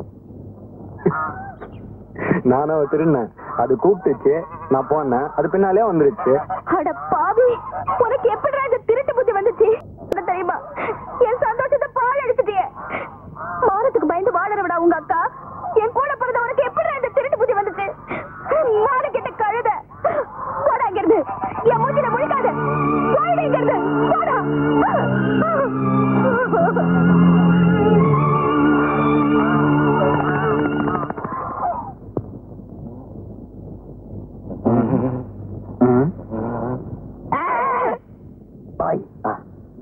நானும் திருடினேன் அது கூப்பிட்டுச்சு நான் போனேன் அது பின்னாலே வந்துருச்சு அட பாவி உனக்கு எப்படிடா இந்த திருட்டு புத்தி வந்துச்சு உனக்கு தெரியுமா என் சந்தோஷத்தை பால் எடுத்துட்டியே மானத்துக்கு பயந்து வாழறவிடா உங்க அக்கா என் கூட பிறந்த உனக்கு எப்படிடா இந்த திருட்டு புத்தி வந்துச்சு மாடு கிட்ட கழுத போடா இங்கிருந்து என் மூஞ்சில முழிக்காத போயிடு இங்கிருந்து போடா பாய்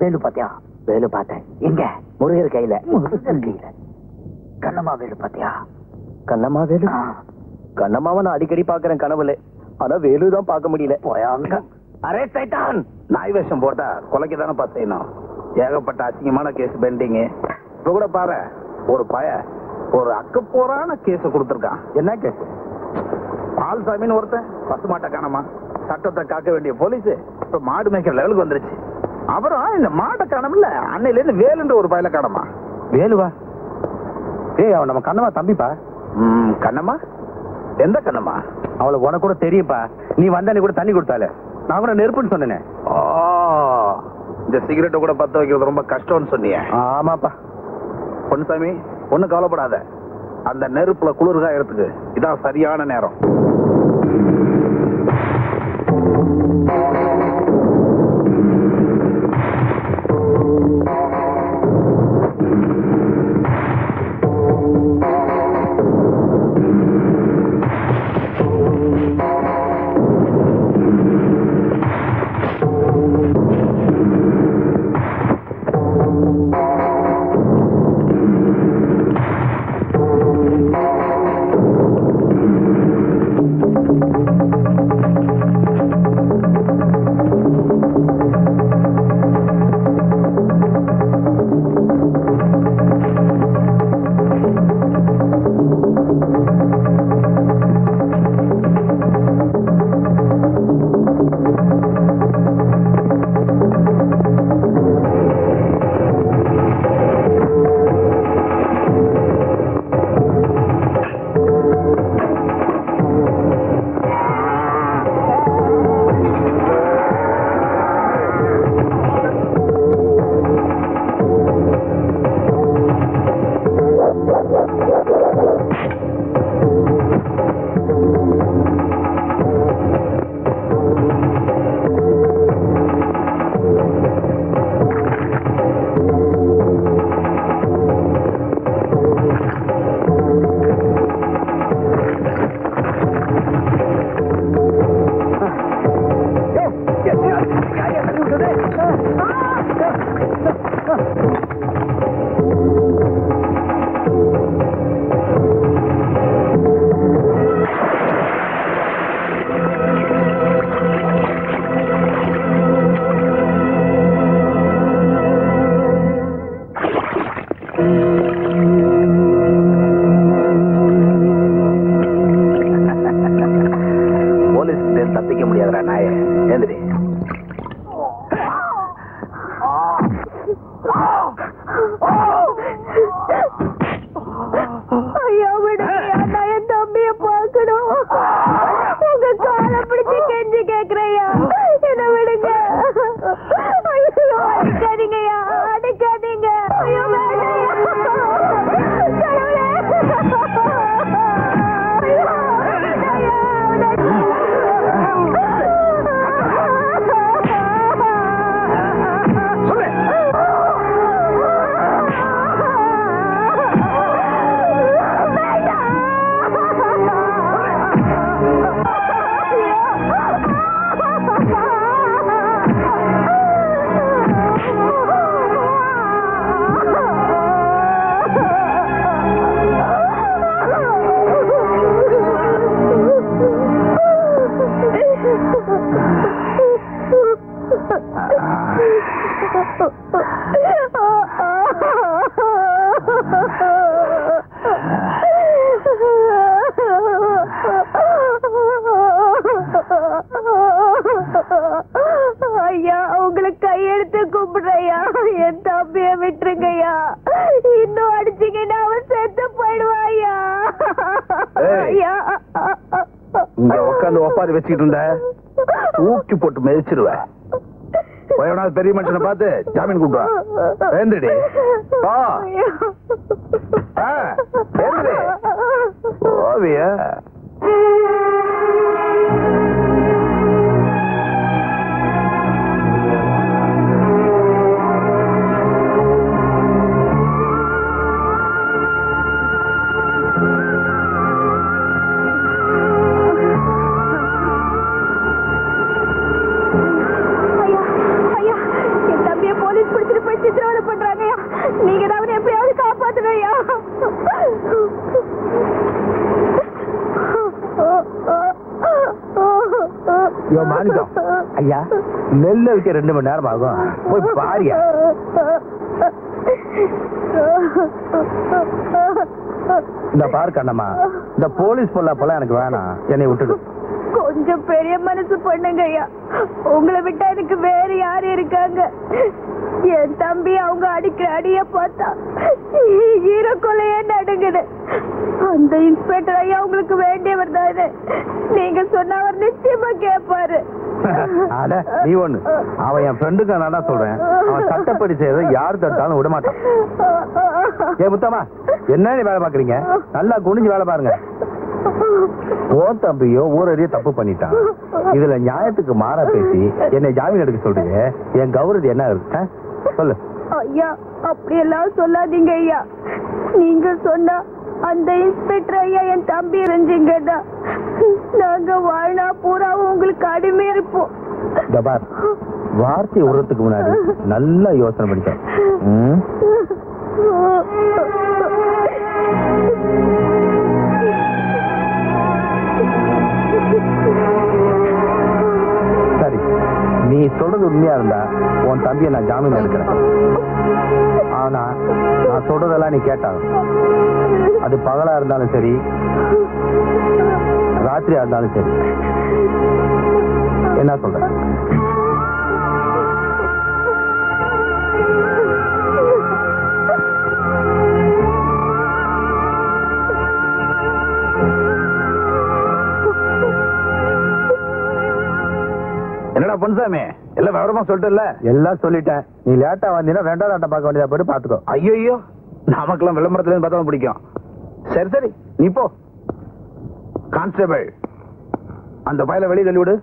வேலு பாத்தியா வேலு பார்த்தேன் எங்க முருகர் கையில முருகர் கையில கண்ணம்மா வேலு பாத்தியா கண்ணம்மா வேலு கண்ணம்மாவை நான் அடிக்கடி பாக்குறேன் கனவுல ஆனா வேலு தான் பார்க்க முடியல போயாங்க அரே சைட்டான் நாய் வேஷம் போட்டா கொலைக்கு தானே செய்யணும் ஏகப்பட்ட அசிங்கமான கேஸ் பெண்டிங் இப்ப கூட பாரு ஒரு பய ஒரு அக்கப்போரான கேஸ் கொடுத்துருக்கான் என்ன கேஸ் பால்சாமின்னு ஒருத்தன் பசு மாட்டை காணமா சட்டத்தை காக்க வேண்டிய போலீஸ் இப்ப மாடு மேய்க்கிற லெவலுக்கு வந்துருச்சு அப்புறம் இந்த மாட்டை காணமில்ல அன்னையில இருந்து வேலுன்ற ஒரு பயல காணமா வேலுவா ஏய் அவன் நம்ம கண்ணம்மா தம்பிப்பா ம், கண்ணம்மா எந்த கண்ணம்மா அவளை உனக்கு கூட தெரியும்ப்பா நீ வந்தா கூட தண்ணி கொடுத்தாலே நான் கூட நெருப்புன்னு சொன்னேனே ஓ இந்த சிகரெட்டை கூட பத்த வைக்கிறது ரொம்ப கஷ்டம்னு சொன்னியே ஆமாப்பா பொன்சாமி ஒண்ணும் கவலைப்படாத அந்த நெருப்புல குளிர்காயறதுக்கு இதான் சரியான நேரம் போலீஸ் தப்பிக்க முடியாதுடா நாயே ஏந்திரி ஐயா விடுங்கய்யா நான் என் தம்பிய பார்க்கணும் உங்க காலை பிடிச்சு கெஞ்சி கேக்குறையா என்ன விடுங்க ஐயோ அடிக்காதீங்கய்யா அடிக்காதீங்க ஐயோ வேண்டாம்யா. கடவுளே. ஐயோ, வேண்டாம்யா. ஐயா உங்களுக்கு கையெடுத்து கும்பிடுறையா என் தம்பிய விட்டுருங்கய்யா இன்னும் அடிச்சீங்கன்னா அவன் செத்து போயிடுவாயா ஏய். ஐயா இங்க உட்காந்து ஒப்பாரி வச்சுக்கிட்டு இருந்த தூக்கி போட்டு மிதிச்சிருவேன் போயவனாவது பெரிய மனுஷனை பார்த்து ஜாமீன் கூப்பிடுவா ஏந்திரி வா ஆ, ஏந்திரி ஓவிய ஐயா ஐயா என் தம்பிய போலீஸ் பிடிச்சு யோ மாணிக்கம் ஐயா நெல்லை விற்க ரெண்டு மணி நேரம் ஆகும் போய் பாரியா இந்த பாரு கண்ணம்மா இந்த போலீஸ் பொல்லாப்பெல்லாம் எனக்கு வேணாம் என்னை விட்டுடு கொஞ்சம் பெரிய மனசு பண்ணுங்க ஐயா உங்களை விட்டா எனக்கு வேற யாரு இருக்காங்க என் தம்பி அவங்க அடிக்கிற அடிய பார்த்தா ஈரக்கொலையே நடுங்குது அந்த இன்ஸ்பெக்டர் ஐயா உங்களுக்கு வேண்டியவர் தானே நீங்க சொன்ன அவர் நிச்சயமா கேட்பாரு அட நீ ஒண்ணு அவன் என் ஃப்ரெண்டுக்கு நான் சொல்றேன் அவன் சட்டப்படி செய்யறத யார் தடுத்தாலும் விட மாட்டான் ஏ முத்தம்மா என்ன நீ வேலை பாக்குறீங்க நல்லா குனிஞ்சு வேலை பாருங்க ஓ தம்பியோ ஊரடியே தப்பு பண்ணிட்டான் இதுல நியாயத்துக்கு மாறா பேசி என்னை ஜாமீன் எடுக்க சொல்றீங்க என் கௌரதி என்ன இருக்கு ஆ? சொல்லு ஐயா அப்படியெல்லாம் சொல்லாதீங்க ஐயா நீங்க சொன்னா அந்த இன்ஸ்பெக்டர் ஐயா என் தம்பி இருந்தீங்கன்னா நாங்க வாழ்நா பூராவும் உங்களுக்கு அடிமை இருப்போம் இந்த பார் வார்த்தை விடுறதுக்கு முன்னாடி நல்லா யோசனை பண்ணிட்டேன் ம் சரி நீ சொல்றது உண்மையா இருந்தா உன் தம்பியை நான் ஜாமீன் எடுக்கிறேன் ஆனா நான் சொல்றதெல்லாம் நீ கேட்டா அது பகலா இருந்தாலும் சரி ராத்திரியா இருந்தாலும் சரி என்ன சொல்ற என்னடா பொன்சாமி எல்லாம் விவரமா சொல்லிட்டல எல்லாம் சொல்லிட்டேன் நீ லேட்டா வந்தீங்கன்னா ரெண்டாவது ஆட்டம் பார்க்க வேண்டியதா போயிட்டு பாத்துக்கோ ஐயோ நமக்கெல்லாம் விளம்பரத்துல இருந்து பார்த்தா பிடிக்கும் சரி சரி நீ போ கான்ஸ்டபிள் அந்த பையல வெளியே தள்ளி விடு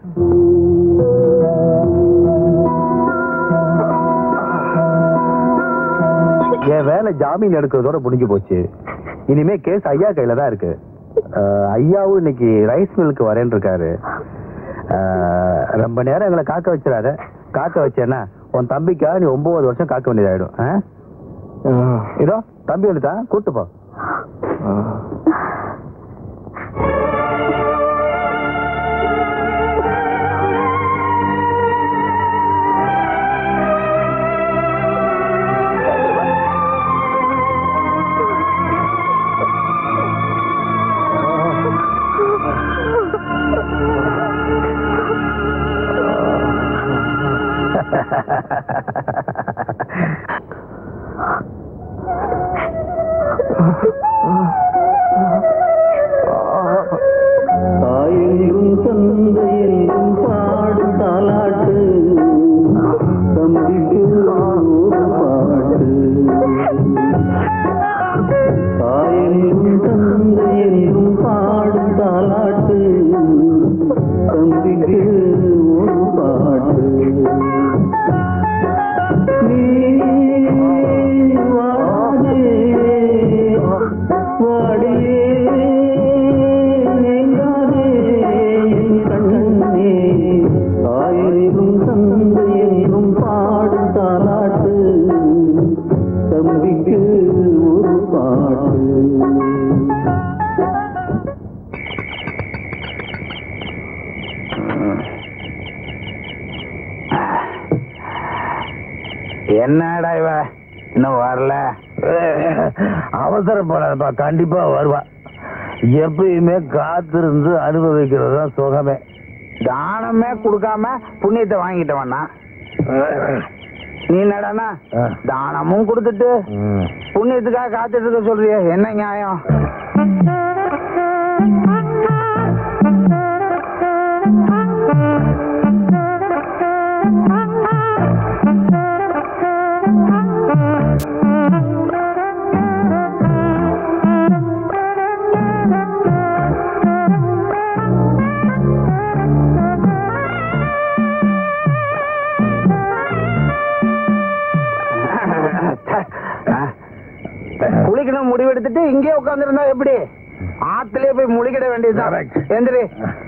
என் வேலை ஜாமீன் எடுக்கிறதோட முடிஞ்சு போச்சு இனிமே கேஸ் ஐயா கையில தான் இருக்கு அஹ், ஐயாவும் இன்னைக்கு ரைஸ் மில்க்கு வரேன்னு இருக்காரு அஹ், ரொம்ப நேரம் எங்களை காக்க வச்சிடாத காக்க வச்சேன்னா உன் தம்பிக்காக நீ ஒன்பது வருஷம் காக்க வேண்டியதாயிடும் ஆ? அஹ், இதோ தம்பி வந்துட்டான் கூட்டு போ தாயெங்கும் தந்தை என்றும் பாடும் தாலாட்டு தம்பிக்கு ஒரு பாட்டு தாயெங்கும் தந்தை என்றும் பாடும் தாலாட்டு தம்பிக்கு ஒரு பாட்டு நீ வாடே வாடியே நீங்காதே என் கண்ணே தாயெங்கும் தந்தை என்றும் பாடும் தாலாட்டு தம்பிக்கு ஒரு பாட்டு என்னடா இவ இன்னும் வரல அவசரப்படாதப்பா கண்டிப்பா வருவா எப்பயுமே காத்திருந்து அனுபவிக்கிறது தான் சுகமே தானமே கொடுக்காம புண்ணியத்தை வாங்கிட்டவனா நீ என்னடானா தானமும் கொடுத்துட்டு புண்ணியத்துக்காக காத்துட்டு இருக்க சொல்றிய என்ன நியாயம் குளிக்கணும் முடிவெடுத்துட்டு இங்கே உட்காந்துருந்தா எப்படி ஆத்திலே போய் முழிக்கிட வேண்டியதுதான் எந்திரி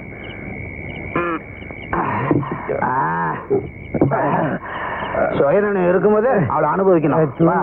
ஆ. சுயநலம் இருக்கும்போது அவளை அனுபவிக்கணும் வா.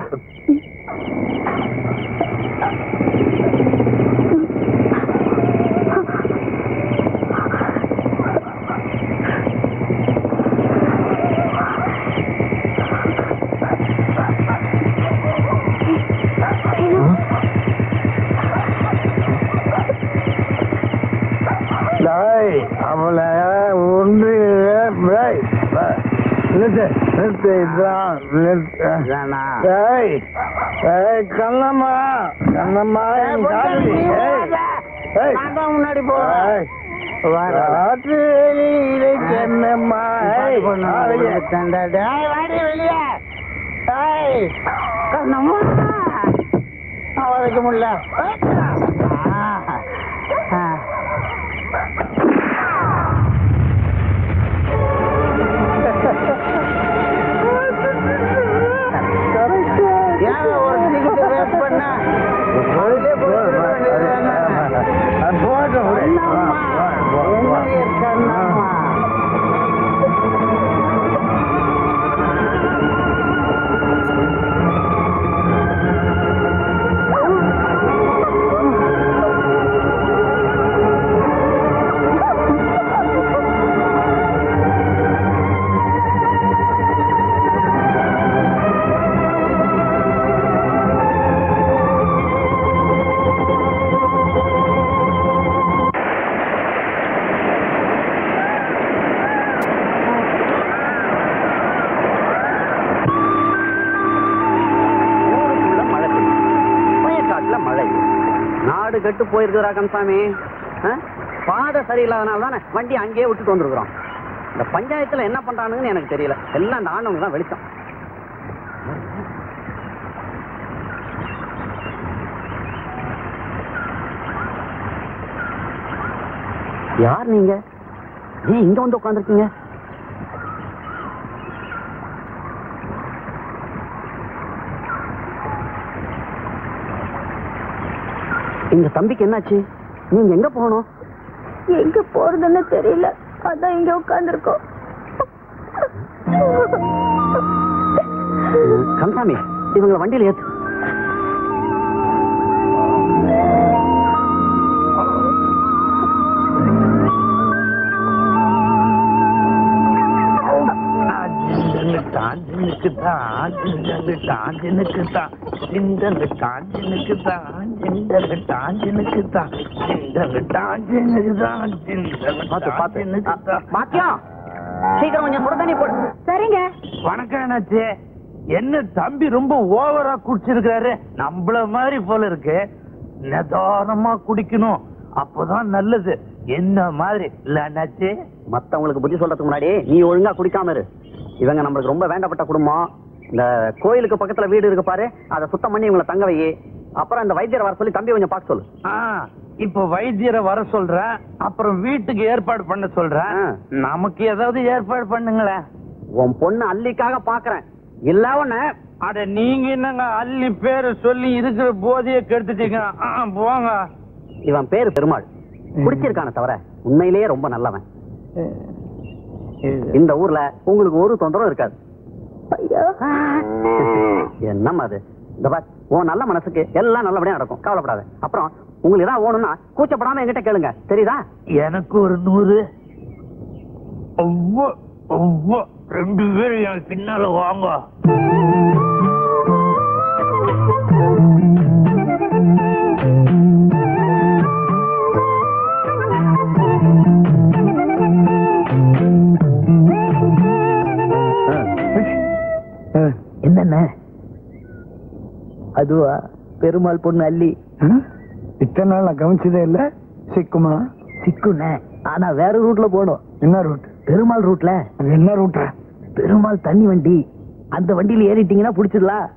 ஏய், அவளை ஒன்று ஏய், நிறுத்து, நிறுத்து, இதான், நிறுத்து. ஏய், ஏய், கண்ணம்மா கண்ணம்மா என் காதலி. ஏய், ஏய். ஏய், ராத்திரியிலே கண்ணம்மா ஏய், நாளைக்கு. அவளுக்கு முடியல ஊருக்குள்ள மழை பெய்யும் வயக்காட்டுல மழை நாடு கெட்டு போயிருக்குறா கந்தசாமி ஆ? பாதை சரியில்லாதனால தானே வண்டி அங்கேயே விட்டுட்டு வந்திருக்கிறோம் இந்த பஞ்சாயத்துல என்ன பண்றானுங்கன்னு எனக்கு தெரியல எல்லாம் இந்த ஆண்டவங்க தான் வெளிச்சம் யார் நீங்க ஏன் இங்க வந்து உட்காந்துருக்கீங்க இந்த தம்பிக்கு என்னாச்சு நீங்க எங்க போகணும் எங்க போறதுன்னு தெரியல அதான் இங்க உட்கார்ந்துருக்கோம் கந்தசாமி இவங்களை வண்டியில ஏத்து பாத்து பாத்து மாத்தியம் சீக்கிரம் கொஞ்சம் சுட தண்ணி போடு சரிங்க வணக்கம் என்னாச்சு என்ன தம்பி ரொம்ப ஓவரா குடிச்சிருக்காரு நம்மள மாதிரி போல இருக்கு நிதானமா குடிக்கணும் அப்பதான் நல்லது என்ன மாதிரி இல்ல அண்ணாச்சி மத்தவங்களுக்கு புத்தி சொல்றதுக்கு முன்னாடி நீ ஒழுங்கா குடிக்காம இரு இவங்க நம்மளுக்கு ரொம்ப வேண்டப்பட்ட குடும்பம் இந்த கோயிலுக்கு பக்கத்துல வீடு இருக்கு பாரு அதை சுத்தம் பண்ணி இவங்களை தங்க வை அப்புறம் இந்த வைத்தியரை வர சொல்லி தம்பி கொஞ்சம் பார்க்க சொல்லு ஆ, இப்ப வைத்தியரை வர சொல்றேன் அப்புறம் வீட்டுக்கு ஏற்பாடு பண்ண சொல்றேன் ஆ. நமக்கு ஏதாவது ஏற்பாடு பண்ணுங்களேன் உன் பொண்ணு அல்லிக்காக பாக்குறேன் இல்ல உன்ன அட நீங்க என்னங்க அள்ளி பேரை சொல்லி இருக்கிற போதைய கெடுத்துட்டீங்க ஆ, போங்க இவன் பேரு பெருமாள் குடிச்சிருக்கான தவிர உண்மையிலேயே ரொம்ப நல்லவன் இந்த ஊர்ல உங்களுக்கு ஒரு தொந்தரவும் இருக்காது ஐயா என்னம்மா அது இந்த பார் உன் நல்ல மனசுக்கு எல்லாம் நல்லபடியா நடக்கும் கவலைப்படாத அப்புறம் உங்களுக்கு ஏதாவது வேணும்னா கூச்சப்படாம என்கிட்ட கேளுங்க தெரியுதா எனக்கு ஒரு நூறு ஒவ்வொ ஒவ்வொ ரெண்டு பேரும் என் பின்னால வாங்க என்னென்ன அதுவா பெருமாள் பொண்ணு அல்லி இத்தனை நாள் நான் கவனிச்சதே இல்ல சிக்குமா சிக்குண்ணே ஆனா வேற ரூட்ல போடும் என்ன ரூட் பெருமாள் ரூட்ல அது என்ன ரூட்டா பெருமாள் தண்ணி வண்டி அந்த வண்டியில ஏறிட்டீங்கன்னா புடிச்சிடலாம்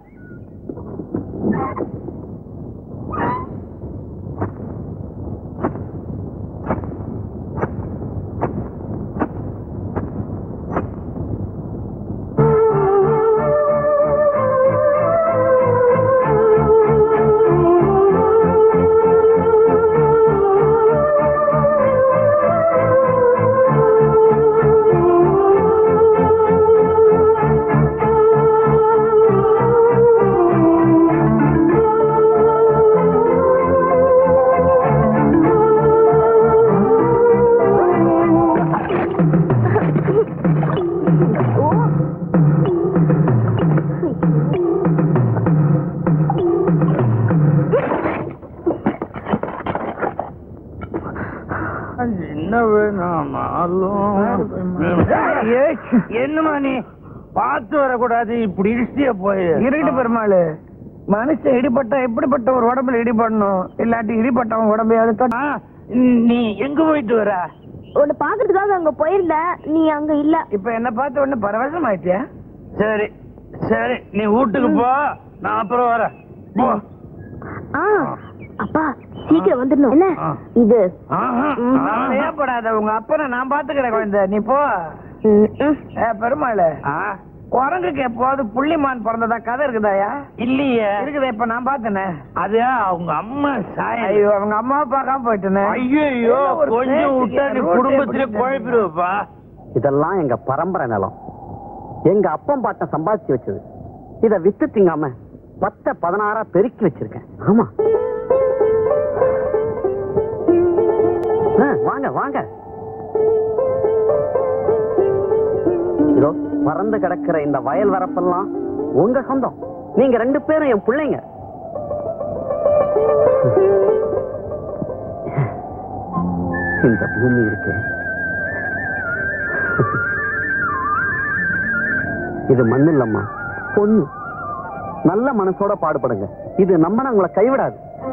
ஆ என்ன வேணாமாலும் ஏய், என்னம்மா நீ பார்த்து வரக்கூடாது இப்படி இடிச்சிய போய் இருட்டு பெருமாள் மனுஷன் இடிபட்டா எப்படிப்பட்ட ஒரு உடம்புல இடிபடணும் இல்லாட்டி இடிபட்டவன் உடம்பையாவது தொட்டு- ஆ, நீ எங்க போயிட்டு வர உன்னை பாக்குறதுக்காக அங்க போயிருந்தேன் நீ அங்க இல்ல இப்ப என்ன பார்த்து உடனே பரவசம் ஆயிட்டியா சரி சரி நீ வீட்டுக்கு போ நான் அப்புறம் வரேன் போ ஆ அப்பா சீக்கிரம் வந்துடணும் என்ன ஆ. இது ஆஹா, ஆஹா. ஏப்படாத உங்க அப்பனை நான் பாத்துக்கிறேன் குழந்தை நீ போ ம், ம். ஏ பெருமாள் ஆ, குரங்குக்கு எப்போது புள்ளிமான் பிறந்ததா கதை இருக்குதாயா இல்லையே இருக்குதா இப்ப நான் பார்த்தேனே அது அவங்க அம்மா சாய் ஐயோ அவங்க அம்மா பார்க்காம போயிட்டேனே ஐயோ ஒரு கொஞ்சம் விட்டா நீ ரோட்டே குடும்பத்திலே எப்படி குழப்பிடுவப்பா இதெல்லாம் எங்க பரம்பரை நிலம் எங்க அப்பன் பாட்டன் சம்பாதிச்சு வச்சது இத வித்து திங்காம பத்த பதினாறா பெருக்கி வச்சிருக்கேன் ஆமா ஆ, வாங்க வாங்க இதோ பறந்து கிடக்கிற இந்த வயல் வரப்பெல்லாம் உங்க சொந்தம் நீங்க ரெண்டு பேரும் என் பிள்ளைங்க இந்த பூமி இருக்கு இது மண் இல்லம்மா பொண்ணு நல்ல மனசோட பாடுபடுங்க இது நம்ம உங்களை கைவிடாது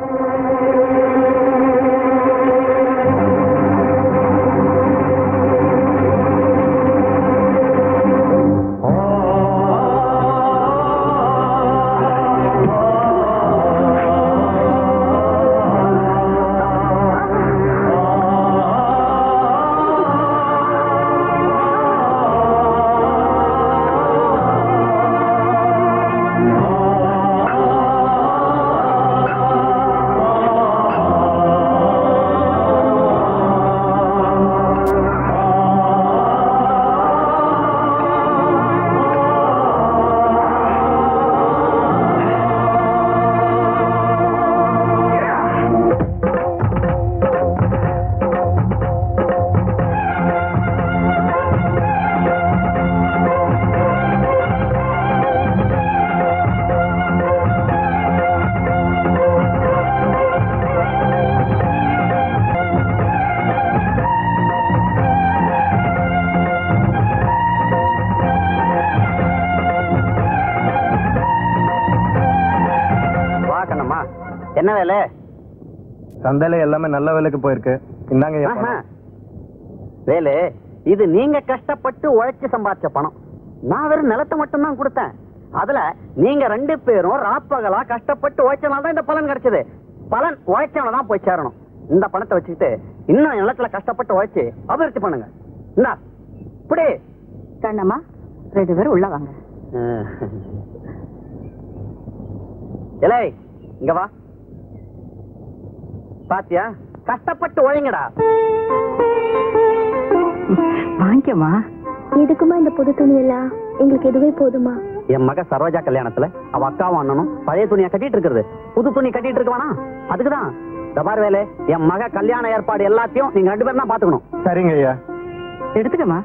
வா கண்ணம்மா என்ன வேலை சந்தையில எல்லாமே நல்ல விலைக்கு போயிருக்கு இந்தாங்க ஐயா ஆஹா. பணம். வேலு இது நீங்க கஷ்டப்பட்டு உழைச்சு சம்பாதிச்ச பணம் நான் வெறும் நிலத்தை மட்டும்தான் கொடுத்தேன் அதுல நீங்க ரெண்டு பேரும் ராப்பகலா கஷ்டப்பட்டு உழைச்சனால தான் இந்த பலன் கிடைச்சது பலன் உழைச்சவன தான் போய் சேரணும் இந்த பணத்தை வச்சுக்கிட்டு இன்னும் நிலத்துல கஷ்டப்பட்டு உழைச்சு அபிவிருத்தி பண்ணுங்க இந்தா இப்படி கண்ணம்மா ரெண்டு பேரும் உள்ள வாங்க இலை இங்க வா பாத்தியா கஷ்டப்பட்டு உழைங்கடா வாங்கிக்கமா இதுக்குமா இந்த புது துணி எல்லாம் எங்களுக்கு இதுவே போதுமா என் மக சரோஜா கல்யாணத்துல அவ அக்காவும் அண்ணனும் பழைய துணியை கட்டிட்டு இருக்கிறது புது துணி கட்டிட்டு இருக்க வேணாம் அதுக்குதான் இந்த பாரு வேலு என் மக கல்யாண ஏற்பாடு எல்லாத்தையும் நீங்க ரெண்டு பேரும் தான் பாத்துக்கணும் சரிங்க ஐயா எடுத்துக்கமா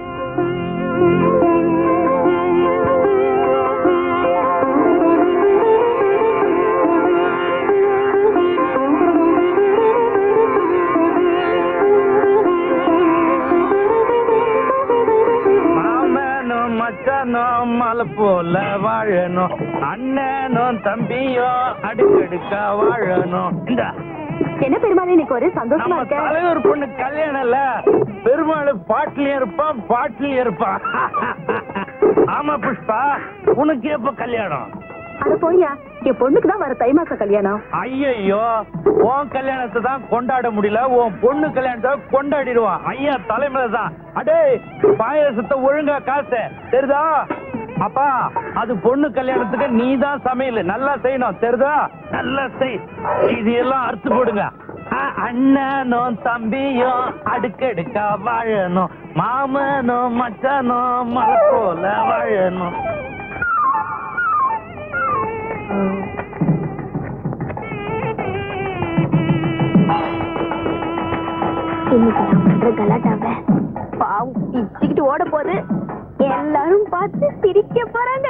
மாமனும் மச்சானும் மலை போல வாழணும் அண்ணனும் தம்பியும் அடுக்கடுக்கா வாழணும் இந்த என்ன பெருமாள் இன்னைக்கு ஒரு சந்தோஷமா நம்ம இருக்க தலைவர் பொண்ணு கல்யாணம் இல்ல பெருமாள் பாட்டிலையும் இருப்பான் பாட்டிலையும் இருப்பான் ஆமா புஷ்பா உனக்கு எப்ப கல்யாணம் அட போய்யா என் பொண்ணுக்கு தான் வர தை மாச கல்யாணம் ஐயையோ உன் கல்யாணத்தை தான் கொண்டாட முடியல உன் பொண்ணு கல்யாணத்தை கொண்டாடிடுவான் ஐயா தலைமையில தான் அடே பாயசத்தை ஒழுங்கா காசு தெரியுதா அப்பா அது பொண்ணு கல்யாணத்துக்கு நீ தான் சமையல் நல்லா செய்யணும் தெரியுதா நல்லா செய் இது எல்லாம் அறுத்து போடுங்க ஆ, அண்ணனும் தம்பியும் அடுக்கடுக்கா வாழணும் மாமனும் மச்சானும் மலை போல வாழணும் இன்னைக்கு நான் பண்ற கலாட்டாவ பாவம் பிச்சுக்கிட்டு ஓட போகுது எல்லாரும் பார்த்து சிரிக்க போறாங்க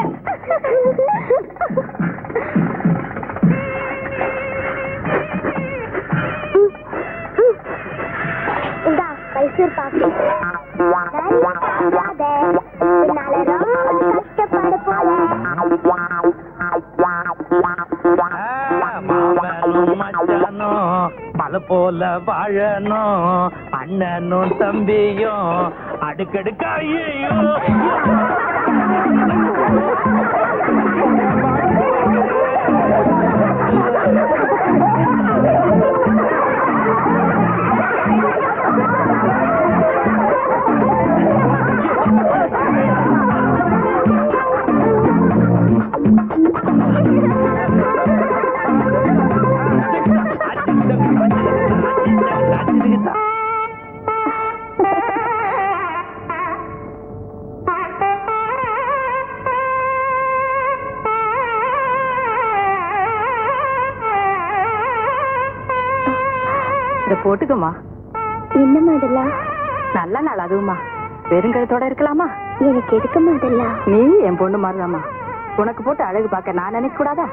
மைசூர் பாக்கு பின்னால ரொம்ப கஷ்டப்பட மலை போல வாழணும் அண்ணனும் தம்பியும் அடுக்கடுக்கா ஐயோ இத போட்டுக்கோமா என்னம்மா இதெல்லாம் நல்ல நாள் அதுவுமா வெறுங்கழுத்தோட இருக்கலாமா எனக்கு எதுக்குமா இதெல்லாம் நீ என் பொண்ணு மாதிரிதாம்மா உனக்கு போட்டு அழகு பார்க்க நான் நினைக்க கூடாதா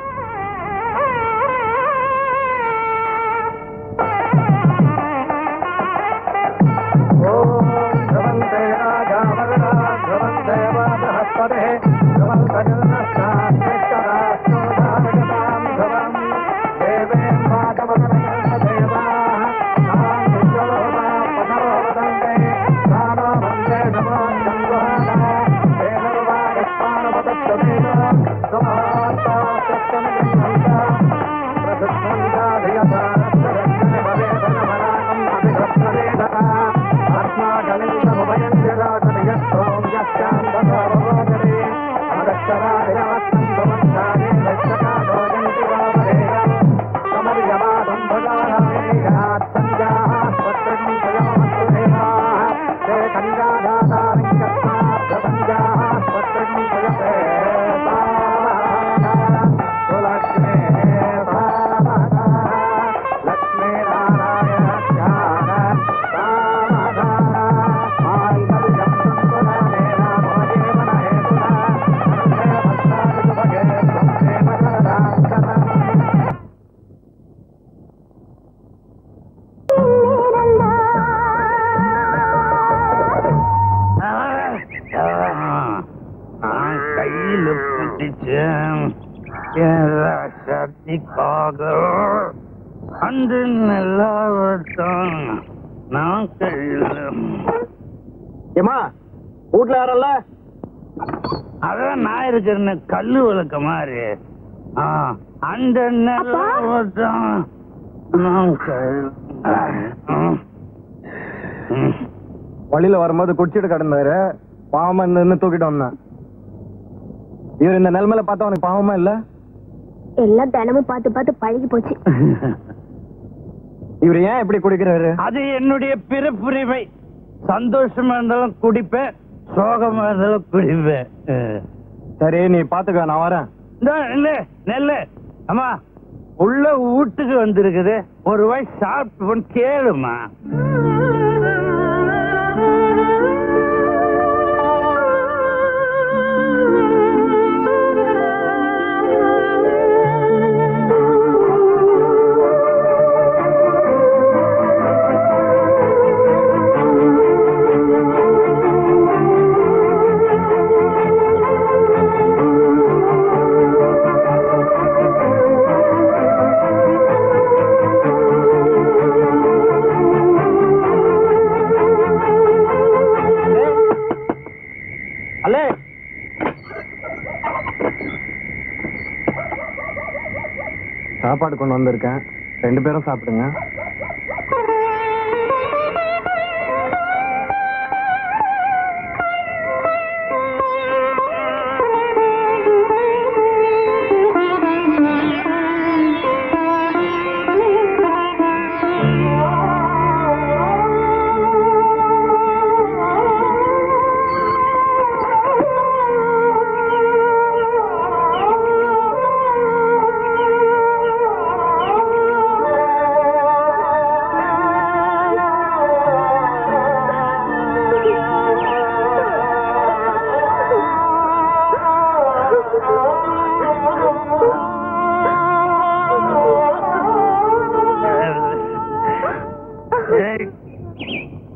கையில் பிடிச்சேன் சக்திக்காக அன்று நல்லாவத்தான் நான் கையில் ஏமா வீட்டுல யாரல்ல அதான் நான் இருக்கிறேன்னு கல்லு விளக்க மாதிரி ஆ, அந்த நிலவத்தான் நான் கையில் ம். ம். வழியில வரும்போது குடிச்சிட்டு கிடந்தாரு பாவமா இருந்து தூக்கிட்டு வந்தேன் இவர் இந்த நிலைமையில பார்த்தா உனக்கு பாவமா இல்ல எல்லாம் தினமும் பார்த்து பார்த்து பழகி போச்சு இவர் ஏன் இப்படி குடிக்கிறாரு அது என்னுடைய பிறப்புரிமை சந்தோஷமா இருந்தாலும் குடிப்பேன் சோகமா இருந்தாலும் குடிப்பேன் அஹ். சரி நீ பாத்துக்க நான் வரேன் இந்தா, நெல்லு நெல்லு அம்மா உள்ள வீட்டுக்கு வந்திருக்குது ஒரு வாய் சாப்பிட்டு போன்னு கேளுமா அல்லே சாப்பாடு கொண்டு வந்திருக்கேன் ரெண்டு பேரும் சாப்பிடுங்க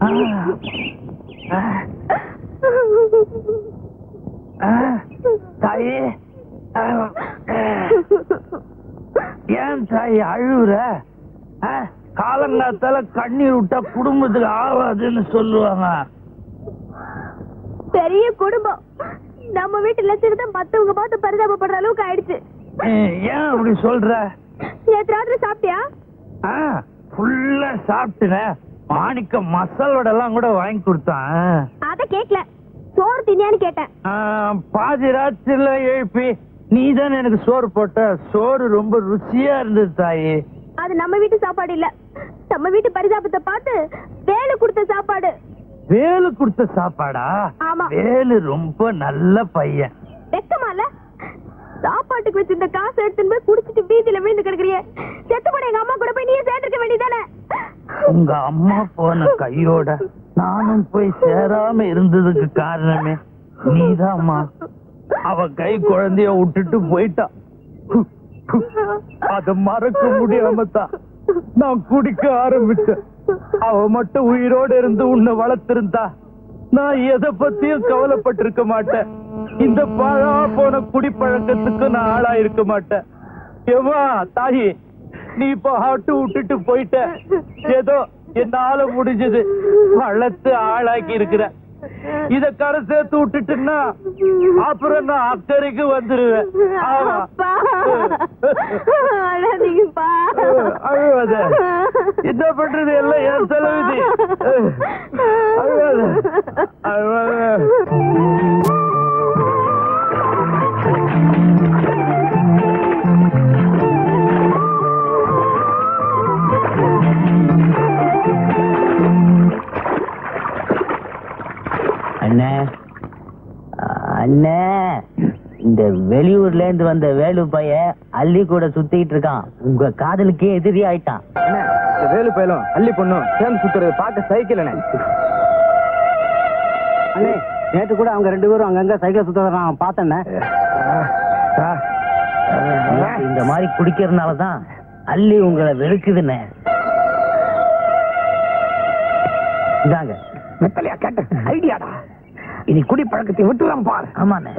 தாயே ஏன் தாய் அழுவுற ஆ? காலங்காத்தால கண்ணீர் விட்டா குடும்பத்துக்கு ஆகாதுன்னு சொல்லுவாங்க பெரிய குடும்பம் நம்ம வீட்டு லட்சணத்தை மத்தவங்க பார்த்து பரிதாபப்படுற அளவுக்கு ஆயிடுச்சு ஏ- ஏன் அப்படி சொல்ற நேற்று ராத்திரி சாப்பிட்டியா ஆ ஃபுல்லா சாப்பிட்டுனேன் மாணிக்க மசால் வடை எல்லாம் கூட வாங்கி கொடுத்தான் அத கேக்கல சோறு தின்னியான்னு கேட்டேன் ஆ, பாதி ராத்திரில எழுப்பி நீ தானே எனக்கு சோறு போட்ட சோறு ரொம்ப ருசியா இருந்தது தாயே அது நம்ம வீட்டு சாப்பாடு இல்ல நம்ம வீட்டு பரிதாபத்தை பார்த்து வேலை கொடுத்த சாப்பாடு வேலு கொடுத்த சாப்பாடா ஆமா. வேலு ரொம்ப நல்ல பையன் வெக்கமா இல்ல சாப்பாட்டுக்கு வச்சிருந்த காசு எடுத்துன்னு போய் குடிச்சிட்டு வீதியில விழுந்து கிடக்குறிய செத்து போன எங்க அம்மா கூட போய் நீயே சேர்ந்துருக்க வேண்டியதானே உங்க அம்மா போன கையோட நானும் போய் சேராம இருந்ததுக்கு காரணமே நீதாம்மா அவ கை குழந்தைய விட்டுட்டு போயிட்டா அத மறக்க முடியாம தான் நான் குடிக்க ஆரம்பிச்சேன் அவ மட்டும் உயிரோட இருந்து உன்னை வளர்த்திருந்தா நான் எதை பத்தியும் கவலைப்பட்டிருக்க மாட்டேன் இந்த பழா போன குடிப்பழக்கத்துக்கு நான் ஆளா இருக்க மாட்டேன் ஏமா தாயி நீ இப்ப ஆட்டு விட்டுட்டு போயிட்ட ஏதோ என்னால முடிஞ்சது வளர்த்து ஆளாக்கி இருக்கிற இத கரை சேர்த்து விட்டுட்டுன்னா அப்புறம் நான் அக்கறைக்கு வந்துருவேன் ஆமா அப்பா அழாதீங்கப்பா அழுவாத என்ன பண்றது எல்லாம் என் செலவுதி அழுவாத அழுவாத அண்ணே அண்ணே இந்த வெளியூர்ல இருந்து வந்த வேலு பைய அள்ளி கூட சுத்திட்டு இருக்கான் உங்க காதலுக்கே எதிரி ஆயிட்டான் இந்த வேலு பயலும் அள்ளி பொண்ணும் சேர்ந்து சுத்துறது பார்க்க சைக்கிள் அண்ணே அண்ணே நேற்று கூட அவங்க ரெண்டு பேரும் அங்கங்க சைக்கிள் சுத்த நான் பார்த்தேண்ணே இந்த மாதிரி குடிக்கிறதுனால தான் அள்ளி உங்களை வெறுக்குதுண்ணே இந்தாங்க மெத்தலையா கேட்ட ஐடியாடா இனி குடி பழக்கத்தை விட்டுலாம் பாரு ஆமாண்ணே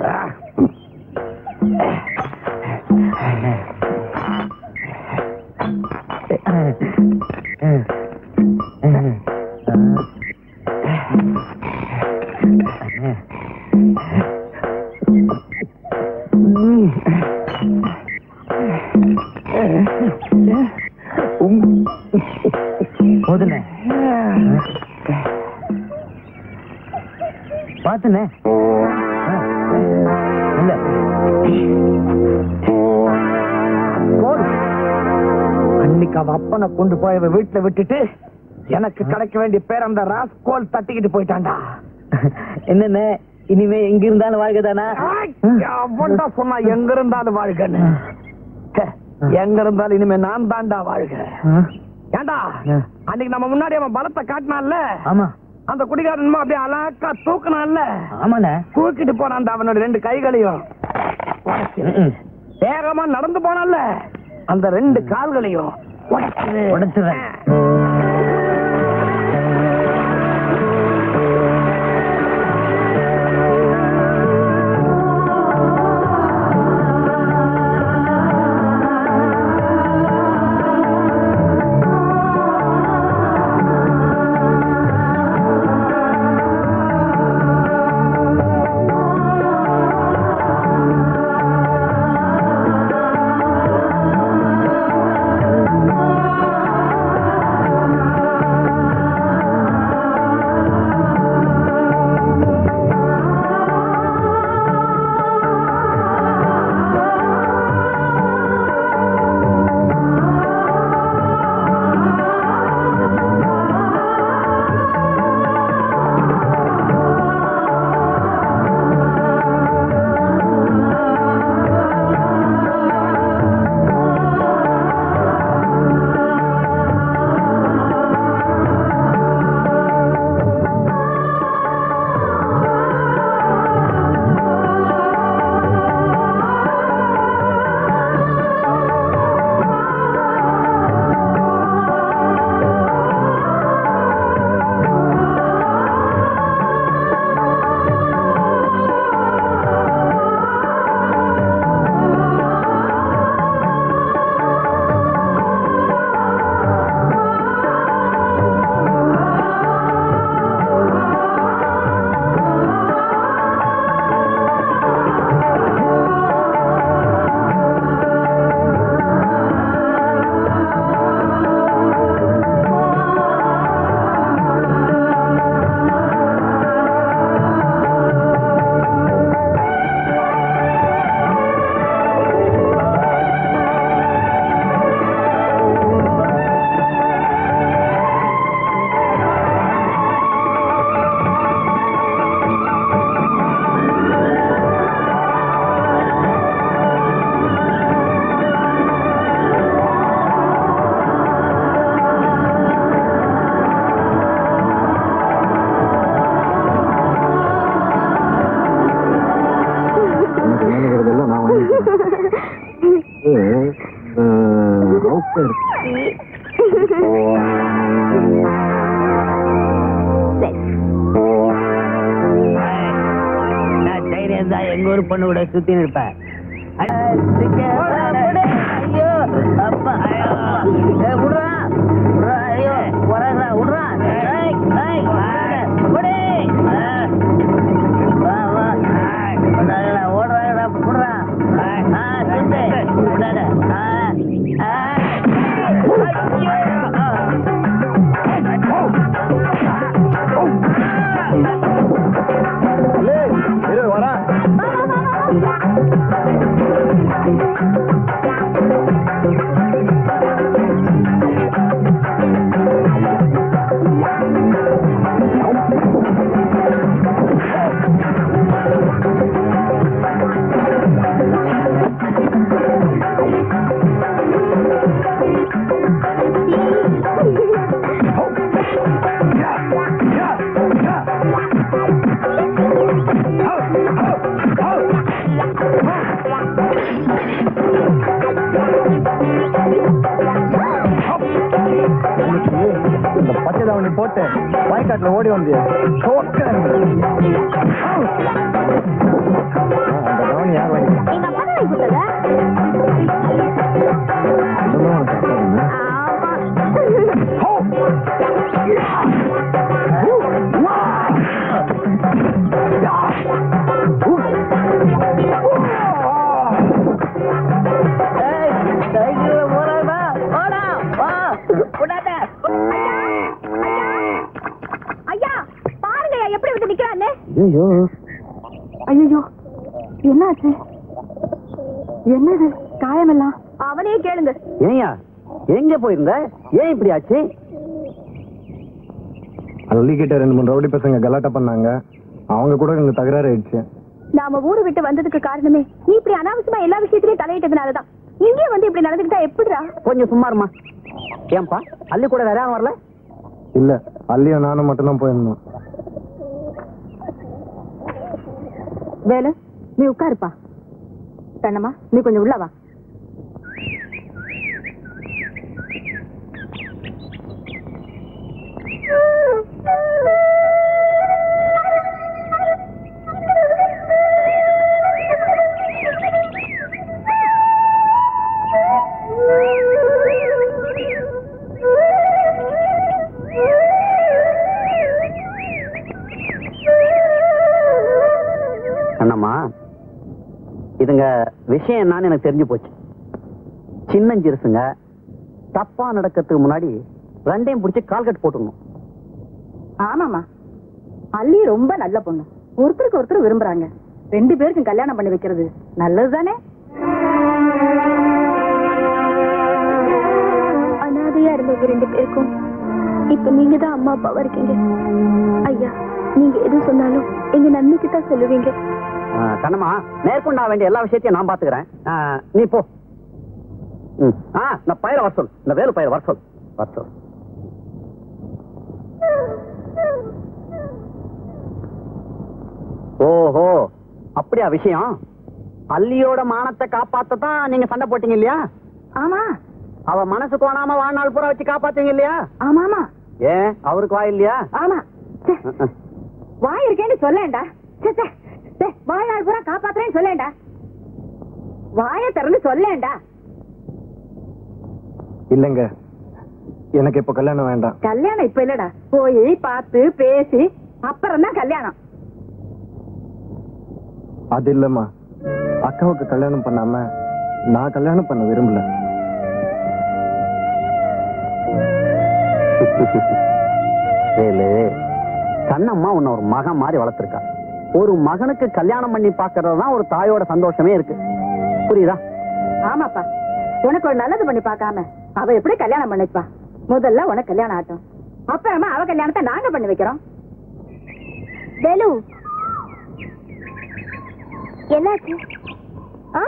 போதுண்ணே பாத்துண்ணே இல்ல அன்னைக்கு அவ அப்பனை கொண்டு போய் அவ வீட்டுல விட்டுட்டு எனக்கு கிடைக்க வேண்டிய பேர் அந்த ராஸ்கோல் தட்டிக்கிட்டு போயிட்டான்டா என்னண்ணே இனிமே எங்க இருந்தாலும் வாழ்க்கை தானா அவன்டா சொன்னா எங்க இருந்தாலும் வாழ்கன்னு ச்சே, எங்க இருந்தாலும் இனிமே நான் தான்டா வாழ்க ஏண்டா அன்னைக்கு நம்ம முன்னாடி அவன் பலத்தை காட்டினான்ல ஆமா அந்த குடிகாரன் அப்படியே அழகா தூக்குனான்ல ஆமாண்ணே தூக்கிட்டு போனான்டா அவனோட ரெண்டு கைகளையும் ம்ம். வேகமா நடந்து போனான்ல அந்த ரெண்டு கால்களையும் உடைச்சிரு. உடைச்சிடுறேன். ஆ இருந்தா எங்க ஊர் பொண்ணு கூட சுத்தி இருப்பேன் ஐயோ அப்பா ஐயோ ஏய், விட்றா. விட்றா, ஐயோ உரங்கடா, விட்றா. ஏய், ஏய், விடு. ஆ. வா, வா. விடாதடா, ஓடுறாங்கடா, விட்றா. ஆ, சுத்து. விடாத. ஆ, ஆ. ஐயோ. இரு வரேன் இந்த பச்சை தாவணி போட்டு வயக்காட்டுல ஓடி வந்து அந்த தாவணி யார் வாங்கி எங்க அப்பா தான் வாங்கி கொடுத்ததா? சைக்கிள்ல போறாடா போடா வா விடாத ஐயா பாருங்க ஐயா எப்படி வந்து நிக்கிறான்னு ஐயோ ஐயோ என்னாச்சு என்னது காயமெல்லாம் அவனையே கேளுங்க ஏயா எங்க போயிருந்த ஏன் இப்படி ஆச்சு அள்ளி கிட்ட ரெண்டு மூணு ரவுடி பசங்க கலாட்டா பண்ணாங்க அவங்க கூட எனக்கு தகராறு ஆயிடுச்சு நாம ஊரு விட்டு வந்ததுக்கு காரணமே நீ இப்படி அனாவசியமா எல்லா விஷயத்திலயும் தலையிட்டதுனாலதான் இங்கே வந்து இப்படி நடந்துக்கிட்டா எப்படிடா கொஞ்சம் சும்மா இருமா ஏன்பா அள்ளி கூட வேற யாரும் வரல இல்ல அள்ளியும் நானும் மட்டும்தான் போயிருந்தோம் வேலு நீ உட்காருப்பா கண்ணம்மா நீ கொஞ்சம் உள்ள வா அண்ணம்மா இதுங்க விஷயம் என்னன்னு எனக்கு தெரிஞ்சு போச்சு சின்னஞ்சிறுசுங்க தப்பா நடக்கிறதுக்கு முன்னாடி ரெண்டையும் பிடிச்சி கால்கட் போட்டுக்கணும் ஆமாமா அள்ளி ரொம்ப நல்ல பொண்ணு ஒருத்தருக்கு ஒருத்தர் விரும்புறாங்க ரெண்டு பேருக்கும் கல்யாணம் பண்ணி வைக்கிறது நல்லது தானே அனாதையா இருந்தவங்க ரெண்டு பேருக்கும் இப்ப நீங்க தான் அம்மா அப்பாவா இருக்கீங்க ஐயா நீங்க எது சொன்னாலும் எங்க நன்மைக்கு தான் சொல்லுவீங்க ஆ, கண்ணம்மா மேற்கொண்டா வேண்டிய எல்லா விஷயத்தையும் நான் பாத்துக்கிறேன் ஆ, நீ போ ம். ஆ நான் பயிர வர சொல் இந்த வேலு பயிர வர சொல் வர சொல் ஓஹோ அப்படியா விஷயம் அல்லியோட மானத்தை காப்பாத்தத்தான் நீங்க சண்டை போட்டீங்க இல்லையா ஆமா அவ மனசு கோணாம வாழ்நாள் பூரா வச்சு காப்பாத்தீங்க இல்லையா ஆமா ஆமா ஏன் அவருக்கு வாய் இல்லையா ஆமா ச்சே, ம், ம். வாய் இருக்கேன்னு சொல்லேன்டா ச்சே, ச்சே, ச்சே, வாழ்நாள் பூரா காப்பாத்துறேன்னு சொல்லேன்டா வாயை திறந்து சொல்லேன்டா இல்லைங்க எனக்கு இப்ப கல்யாணம் வேண்டாம் கல்யாணம் இப்ப இல்லடா போய் பார்த்து பேசி அப்புறம் தான் கல்யாணம் அது இல்லம்மா அக்காவுக்கு கல்யாணம் பண்ணாம நான் கல்யாணம் பண்ண விரும்பல வேலு கண்ணம்மா உன்னை ஒரு மகன் மாதிரி வளர்த்துருக்கா ஒரு மகனுக்கு கல்யாணம் பண்ணி பாக்குறது தான் ஒரு தாயோட சந்தோஷமே இருக்கு புரியுதா ஆமாப்பா உனக்கு ஒரு நல்லது பண்ணி பார்க்காம அவ எப்படி கல்யாணம் பண்ணிப்பா முதல்ல உனக்கு கல்யாணம் ஆட்டும் அப்புறமா அவ கல்யாணத்தை நாங்க பண்ணி வைக்கிறோம் வேலு என்னாச்சு ஆ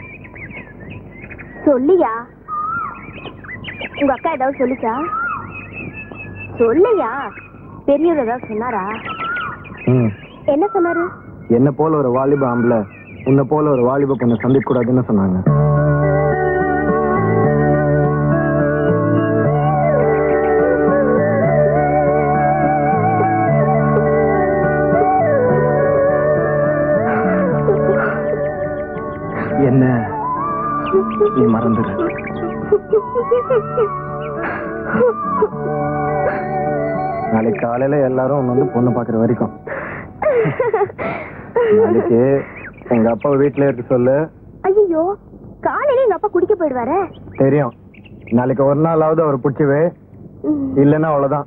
சொல்லியா உங்க அக்கா ஏதாவது சொல்லிச்சா சொல்லையா பெரியவர் ஏதாவது சொன்னாரா ம் என்ன சொன்னாரு என்ன போல ஒரு வாலிப ஆம்பளை உன்னை போல ஒரு வாலிப பொண்ணை சந்திக்க கூடாதுன்னு சொன்னாங்க நீ மறந்துடு நாளைக்கு காலையில எல்லாரும் வந்து பொண்ணு பாக்குற வரைக்கும் நாளைக்கு எங்க அப்பா வீட்டுல இருக்க சொல்லு ஐயோ காலையில எங்க அப்பா குடிக்க போயிடுவாரே தெரியும் நாளைக்கு ஒரு நாளாவது அவர் பிடிச்சவே இல்லைன்னா அவ்வளவுதான்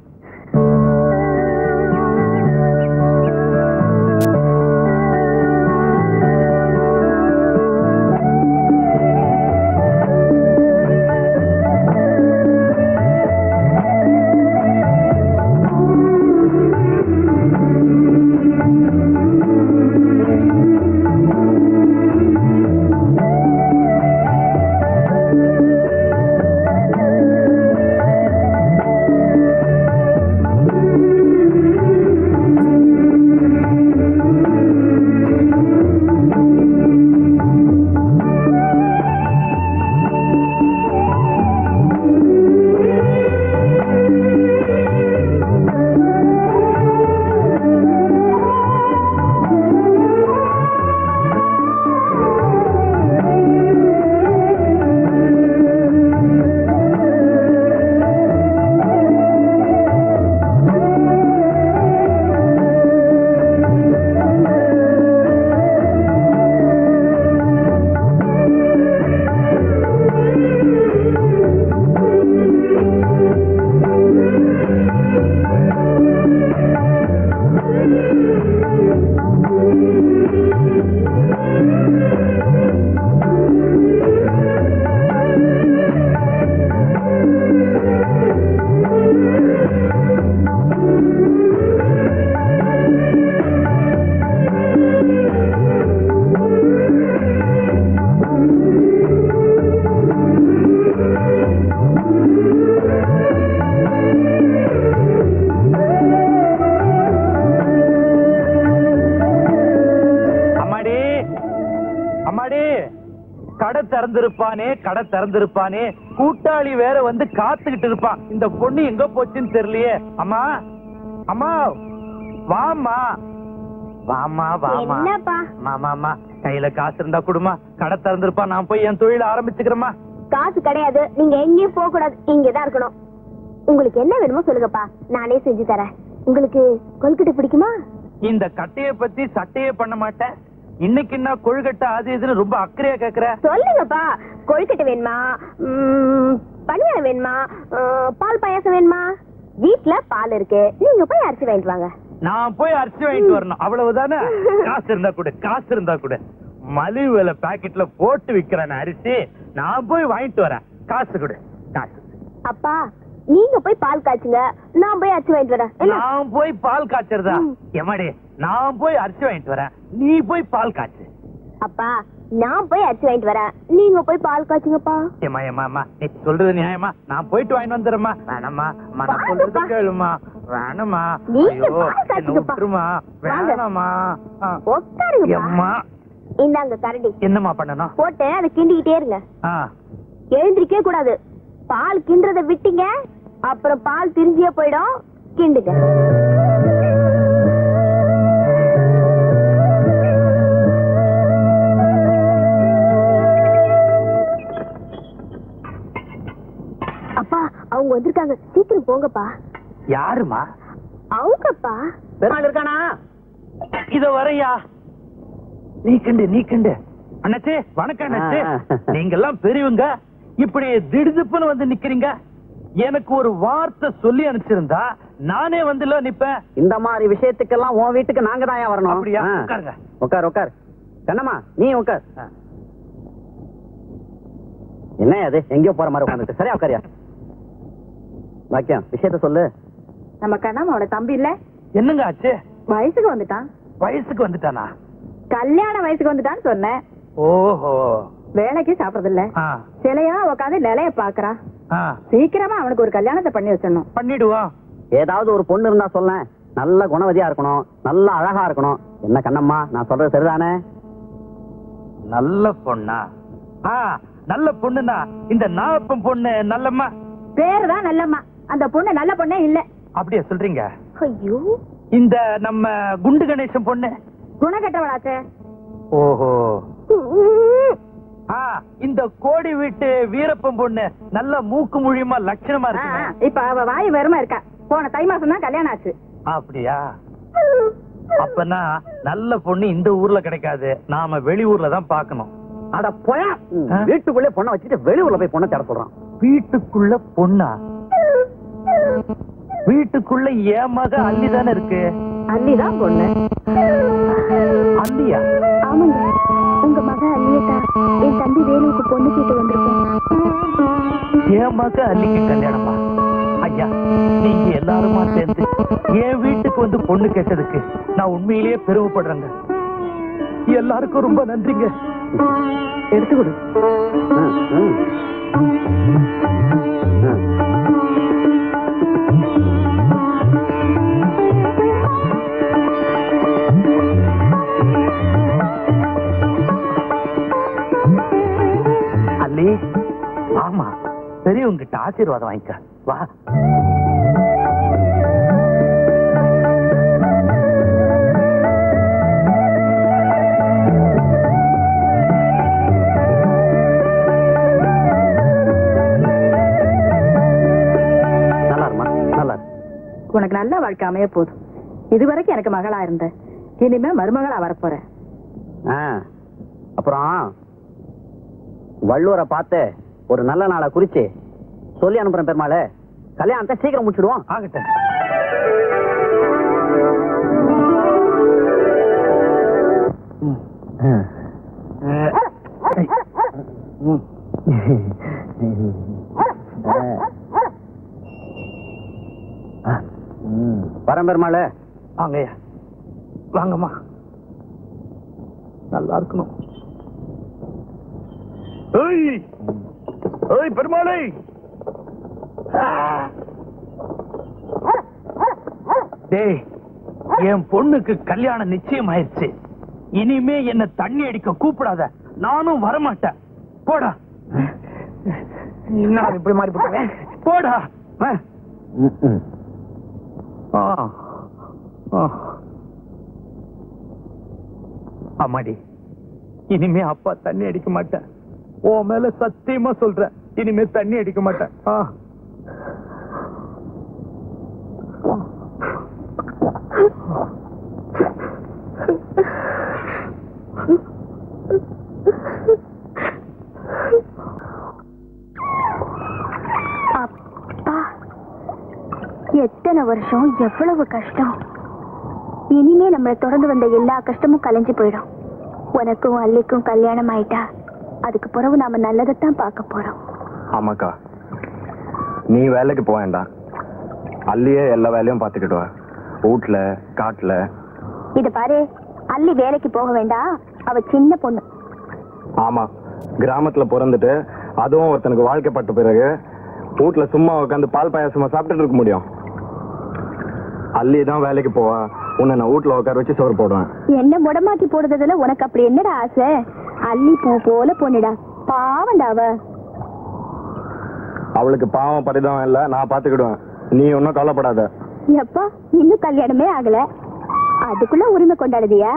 அம்மாடி அம்மாடி கடை திறந்திருப்பானே கடை திறந்திருப்பானே கூட்டாளி வேற வந்து காத்துக்கிட்டு இருப்பான் இந்த பொண்ணு எங்க போச்சுன்னு தெரியலையே அம்மா அம்மா வாம்மா வாமா வாமா என்னப்பா மாமா அம்மா கையில காசு இருந்தா கொடுமா கடை திறந்திருப்பான் நான் போய் என் தொழில ஆரம்பிச்சுக்கிறேம்மா காசு கிடையாது நீங்க எங்கேயும் போக கூடாது இங்கதான் இருக்கணும் உங்களுக்கு என்ன வேணுமோ சொல்லுங்கப்பா நானே செஞ்சு தரேன் உங்களுக்கு கொல்கட்டை பிடிக்குமா இந்த கட்டைய பத்தி சட்டையே பண்ண மாட்டேன் இன்னைக்கு நான் கொழுக்கட்டை அது இதுன்னு ரொம்ப அக்கறையா கேக்குற சொல்லுங்கப்பா கொழுக்கட்டை வேணுமா ம், பணியாரம் வேணுமா ம், பால் பாயாசம் வேணுமா வீட்ல பால் இருக்கு நீங்க போய் அரிசி வாங்கிட்டு வாங்க நான் போய் அரிசி வாங்கிட்டு வரணும் அவ்வளவுதானே காசு இருந்தா கூட காசு இருந்தா கூட மலிவு விலை பாக்கெட்ல போட்டு விக்கிறேன் அரிசி நான் போய் வாங்கிட்டு வரேன் காசு கொடு காசு அப்பா நீங்க போய் பால் காய்ச்சுங்க நான் போய் அரிசி வாங்கிட்டு வரேன் என்ன நான் போய் பால் காய்ச்சறதா ம். எமாடி நான் போய் அரிசி வாங்கிட்டு வரேன் நீ போய் பால் காய்ச்சு அப்பா நான் போய் அரிசி வாங்கிட்டு வரேன் நீங்க போய் பால் காய்ச்சுங்கப்பா ஏமா ஏமா அம்மா நீ சொல்றது நியாயமா நான் போயிட்டு வாங்கிட்டு வந்துடுறேம்மா வேணாம்மா அம்மா, நான் சொல்றது வாங்கப்பா. கேளுமா வேணாமா நீங்க ஐயோ பால் என்ன காய்ச்சுங்கப்பா. விட்டுருமா வாங்க. வேணாமா ஆ. உட்காருங்கப்பா எம்மா இந்தாங்க கரண்டி என்னம்மா பண்ணணும் போட்டு அதை கிண்டிக்கிட்டே இருங்க ஆ எழுந்திருக்கவே கூடாது பால் கிண்டுறத விட்டீங்க அப்புறம் பால் திரிஞ்சியே போயிடும் கிண்டுங்க அப்பா அவங்க வந்திருக்காங்க சீக்கிரம் போங்கப்பா யாருமா அவங்கப்பா பெருமாள் இருக்கானா இத வரையா நீக்கண்டு நீக்கண்டு அண்ணாச்சி வணக்கம் அண்ணாச்சி ஆ, ஆ. நீங்க எல்லாம் பெரியவங்க இப்படி திடுதுப்புன்னு வந்து நிக்கிறீங்க எனக்கு ஒரு வார்த்தை சொல்லி அனுப்பிச்சிருந்தா நானே வந்து இல்ல நிப்பேன் இந்த மாதிரி விஷயத்துக்கெல்லாம் உன் வீட்டுக்கு நாங்க தான் வரணும் அப்படியா? ஆ. உட்காருங்க. உட்கார் உட்கார் கண்ணம்மா நீ உட்கார் என்ன அது எங்கேயோ போற மாதிரி உட்காந்துட்டு சரியா உட்காரியா வாக்கியம் விஷயத்த சொல்லு நம்ம கண்ணாமோட தம்பி இல்ல என்னங்க ஆச்சு வயசுக்கு வந்துட்டான் வயசுக்கு வந்துட்டானா கல்யாண வயசுக்கு வந்துட்டான்னு சொன்னேன் ஓஹோ வேலைக்கு சாப்பிடறது இல்ல ஆ, சிலையா உட்காந்து நிலைய பாக்குறான் ஆ, சீக்கிரமா அவனுக்கு ஒரு கல்யாணத்தை பண்ணி வச்சிடணும் பண்ணிடுவோம் ஏதாவது ஒரு பொண்ணு இருந்தா சொல்ல நல்ல குணவதியா இருக்கணும் நல்ல அழகா இருக்கணும் என்ன கண்ணம்மா நான் சொல்றது சரிதானே நல்ல பொண்ணா ஆ நல்ல பொண்ணுனா இந்த நாப்பம் பொண்ணு நல்லம்மா பேருதான் நல்லம்மா அந்த பொண்ணு நல்ல பொண்ணே இல்ல அப்படியா சொல்றீங்க ஐயோ இந்த நம்ம குண்டு கணேசன் பொண்ணு குணக்கட்டவளாச்சே ஓஹோ ஆ, இந்த கோடி வீட்டு வீரப்பன் பொண்ணு நல்ல மூக்கு முழியமா லட்சணமா இருக்கு இப்ப அவ வாய் வெறுமா இருக்கா போன தை மாசம் தான் கல்யாணம் ஆச்சு அப்படியா அப்பனா நல்ல பொண்ணு இந்த ஊர்ல கிடைக்காது நாம வெளியூர்ல தான் பார்க்கணும் அட போயா வீட்டுக்குள்ளே பொண்ணை வச்சுட்டு வெளியூர்ல போய் பொண்ணை தேட சொல்றான் வீட்டுக்குள்ள பொண்ணா வீட்டுக்குள்ள என் மக அள்ளி தானே இருக்கு அல்லிதான் பொண்ணு அள்ளியா ஆமாங்க உங்க மக அல்லியத்தா என் தம்பி வேலுவுக்கு பொண்ணு கேட்டு வந்திருக்கோம் என் மக அள்ளிக்கு கல்யாணமா ஐயா நீங்க எல்லாருமா சேர்ந்து என் வீட்டுக்கு வந்து பொண்ணு கேட்டதுக்கு நான் உண்மையிலேயே பெருமைப்படுறேங்க எல்லாருக்கும் ரொம்ப நன்றிங்க எடுத்து கொடு அல்லி ஆமா பெரியவங்க கிட்ட ஆசீர்வாதம் வாங்கிக்க வா நல்லா இருமா நல்லா இரு. உனக்கு நல்ல வாழ்க்கை அமைய போதும் இதுவரைக்கும் எனக்கு மகளா இருந்த இனிமே மருமகளா வரப்போறேன் ஆ, அப்புறம் வள்ளுவரை பார்த்து ஒரு நல்ல நாளை குறிச்சு சொல்லி அனுப்புறேன் பெருமாளே கல்யாணத்தை சீக்கிரம் முடிச்சிடுவோம் ஆகட்டும் வரேன் பெருமாளே வாங்கய்யா வாங்கம்மா நல்லா இருக்கணும் ஏய் ஏய் பெருமாளை டேய் என் பொண்ணுக்கு கல்யாணம் நிச்சயம் ஆயிடுச்சு இனிமே என்ன தண்ணி அடிக்க கூப்பிடாத நானும் வரமாட்டேன் போடா என்ன இப்படி மாறி போட்டேன் போடா ஆ. ஆ. அம்மாடி இனிமே அப்பா தண்ணி அடிக்க மாட்டேன் உன் மேல சத்தியமா சொல்றேன் இனிமே தண்ணி அடிக்க மாட்டேன் ஆ. அப்பா எத்தனை வருஷம் எவ்வளவு கஷ்டம் இனிமே நம்மளை தொடர்ந்து வந்த எல்லா கஷ்டமும் கலைஞ்சு போயிடும் உனக்கும் அல்லிக்கும் கல்யாணம் ஆயிட்டா அதுக்கு பிறகு நாம நல்லதைத்தான் பார்க்க போறோம் ஆமாக்கா நீ வேலைக்கு போக வேண்டாம் அல்லியே எல்லா வேலையும் பார்த்துக்கிட்டு வா வீட்டில் காட்டில் இத பாரு அல்லி வேலைக்கு போக வேண்டாம் அவ சின்ன பொண்ணு ஆமாம் கிராமத்தில் பிறந்துட்டு அதுவும் ஒருத்தனுக்கு வாழ்க்கைப்பட்ட பிறகு வீட்டில் சும்மா உட்காந்து பால் பாயாசமா சாப்பிட்டுட்டு இருக்க முடியும் அல்லி தான் வேலைக்கு போவா உன்னை நான் வீட்டில் உட்கார வச்சு சோறு போடுவேன் என்ன முடமாக்கி போடுறதுல உனக்கு அப்படி என்னடா ஆசை அல்லி பூ போல பொண்ணுடா பாவண்டா அவ அவளுக்கு பாவம் பரிதாபம் இல்லை நான் பார்த்துக்கிடுவேன் நீ ஒன்றும் கவலைப்படாத எப்பா இன்னும் கல்யாணமே ஆகல அதுக்குள்ள உரிமை கொண்டாடுதியா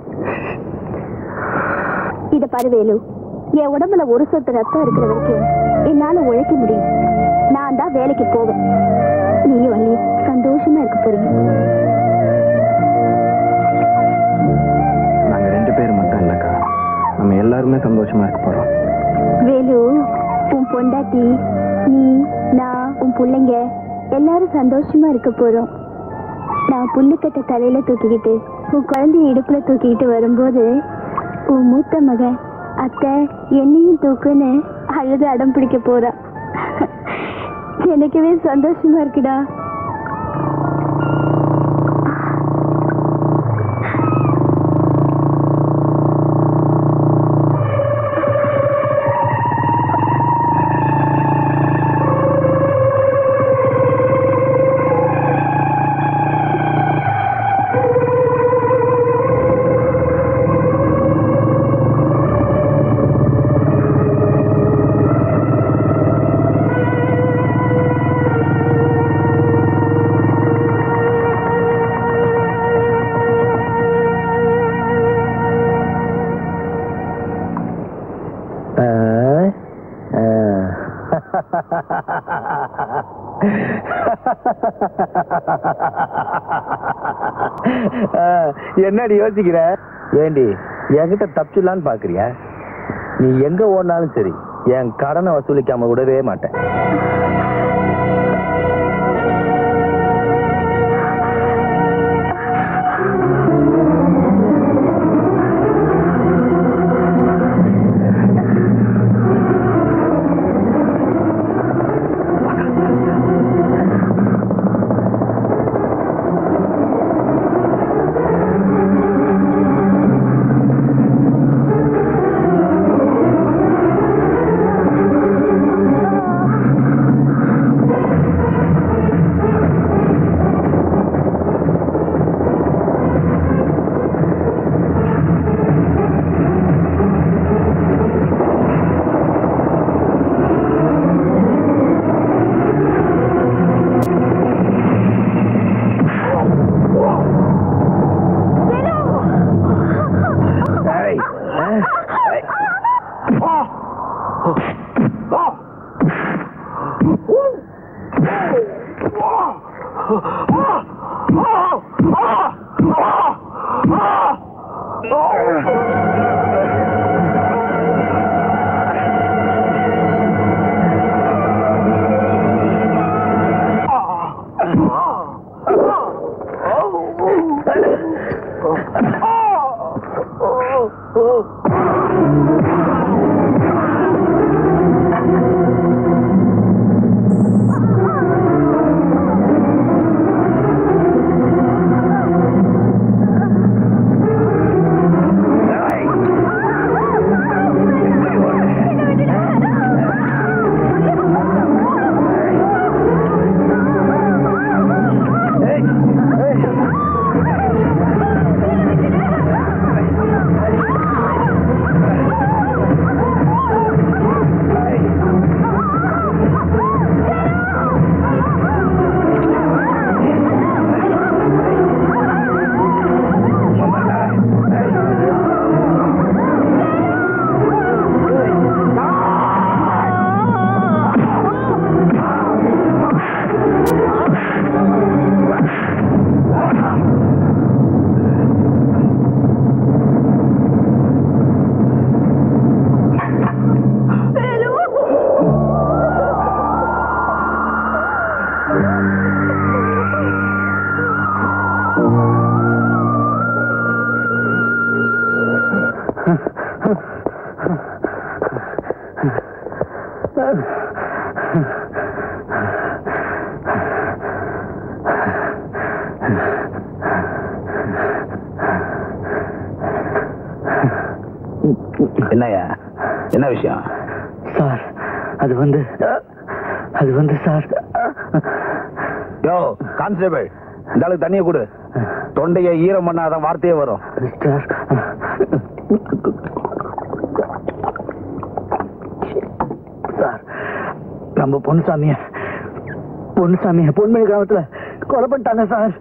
இத பாரு வேலு என் உடம்புல ஒரு சொட்டு ரத்தம் இருக்கிற வரைக்கும் என்னால உழைக்க முடியும் நான் தான் வேலைக்கு போவேன் நீயும் வள்ளி சந்தோஷமா இருக்க போறீங்க நாங்கள் ரெண்டு பேரும் மட்டும் இல்லைக்கா நம்ம எல்லாருமே சந்தோஷமா இருக்க போகிறோம் வேலு உன் பொண்டாட்டி நீ நான் உன் பிள்ளைங்க எல்லாரும் சந்தோஷமா இருக்க போறோம் நான் புல்லுக்கட்டை தலையில தூக்கிக்கிட்டு உன் குழந்தைய இடுப்புல தூக்கிக்கிட்டு வரும்போது உன் மூத்த மகன் அத்தை என்னையும் தூக்குன்னு அழுது அடம் பிடிக்க போறா எனக்கவே சந்தோஷமா இருக்குடா என்னடி யோசிக்கிற ஏண்டி என்கிட்ட தப்பிச்சிடலான்னு பாக்குறியா நீ எங்க ஓடினாலும் சரி என் கடனை வசூலிக்காம விடவே மாட்டேன் என்னய்யா என்ன விஷயம் சார் அது வந்து அது வந்து சார் யோ கான்ஸ்டபிள் இந்த ஆளுக்கு தண்ணியை கொடு தொண்டையை ஈரம் பண்ணாதான் வார்த்தையே வரும் மிஸ்டர் சார் நம்ம பொன்னுசாமிய பொன்னுசாமிய பொன்மணி கிராமத்துல கொலை பண்ணிட்டாங்க சார்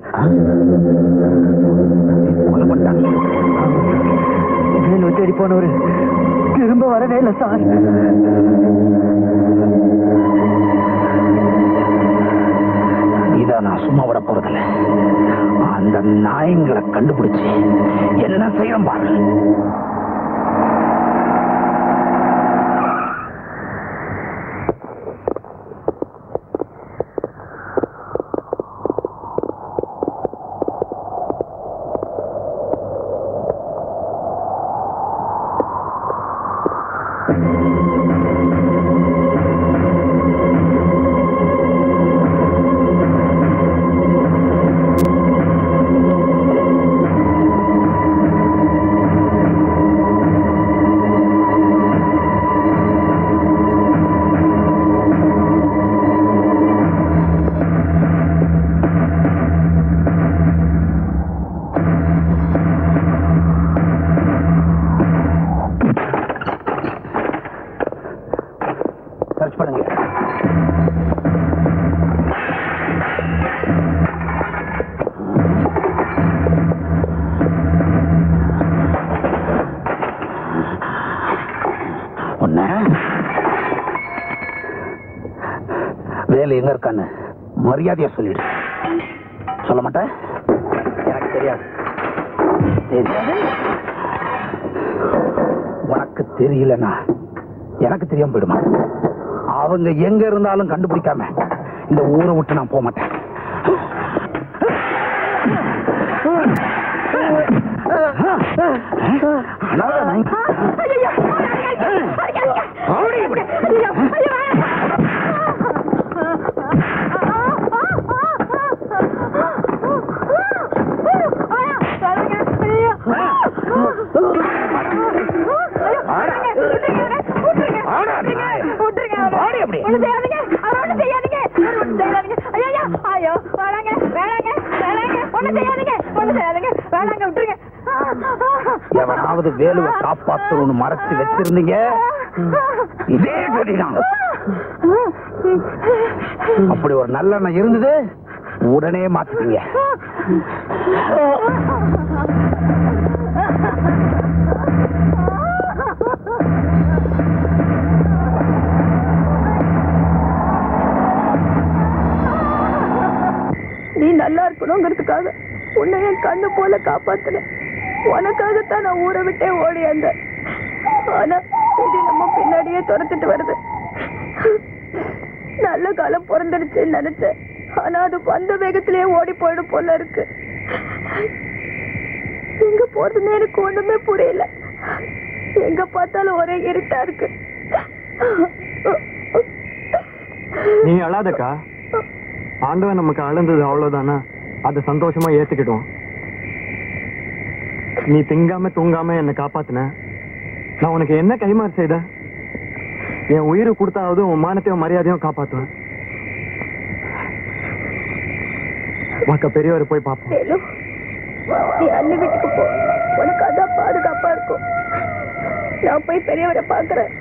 கொலை பண்ணிட்டாங்க. வேலு தேடி போனவரு திரும்ப வரவே இல்லை சார் இத நான் சும்மா விட போறதில்ல அந்த நாயங்களை கண்டுபிடிச்சு என்ன செய்யணும் பாரு சர்ச் பண்ணுங்க ஒண்ணு வேலு எங்க இருக்கான்னு மரியாதையா சொல்லிடு சொல்ல மாட்டேன் எனக்கு தெரியாது தெரியாது உனக்கு தெரியலனா எனக்கு தெரியாம போயிடுமா அவங்க எங்க இருந்தாலும் கண்டுபிடிக்காம இந்த ஊரை விட்டு நான் போக மாட்டேன் அனாதை நாய். ஓடி இப்படி. ஆடா, நாய். ஓடி இப்படி. எவனாவது வேலுவை காப்பாத்தணும்னு மறைச்சு வச்சிருந்தீங்க இதே கடிதான் அப்படி ஒரு நல்லெண்ணம் இருந்தது உடனே மாத்திட்டீங்க நீ நல்லா இருக்கணுங்கிறதுக்காக உன்னை என் கண்ணு போல காப்பாத்தினேன் உனக்காகத்தான் நான் ஊரை விட்டே ஓடி வந்தேன் ஆனா இது நம்ம பின்னாடியே துரத்துட்டு வருது நல்ல காலம் பிறந்துடுச்சுன்னு நினைச்சேன் ஆனா அது வந்த வேகத்திலேயே ஓடி போயிடும் போல இருக்கு எங்க போறதுன்னு எனக்கு ஒண்ணுமே புரியல எங்க பார்த்தாலும் ஒரே இருட்டா இருக்கு நீ அழாதக்கா ஆண்டவன் நமக்கு அழுந்தது அவ்வளவுதானா அதை சந்தோஷமா ஏத்துக்கிட்டோம் நீ திங்காம தூங்காம என்னை காப்பாத்தின நான் உனக்கு என்ன கைமாறு செய்த என் உயிரை கொடுத்தாவது உன் மானத்தையும் மரியாதையும் காப்பாத்துவேன் வாக்க பெரியவரை போய் பார்ப்போம் வேலு நீ அண்ணி வீட்டுக்கு போ உனக்கு அதான் பாதுகாப்பா இருக்கும் நான் போய் பெரியவரை பாக்குறேன்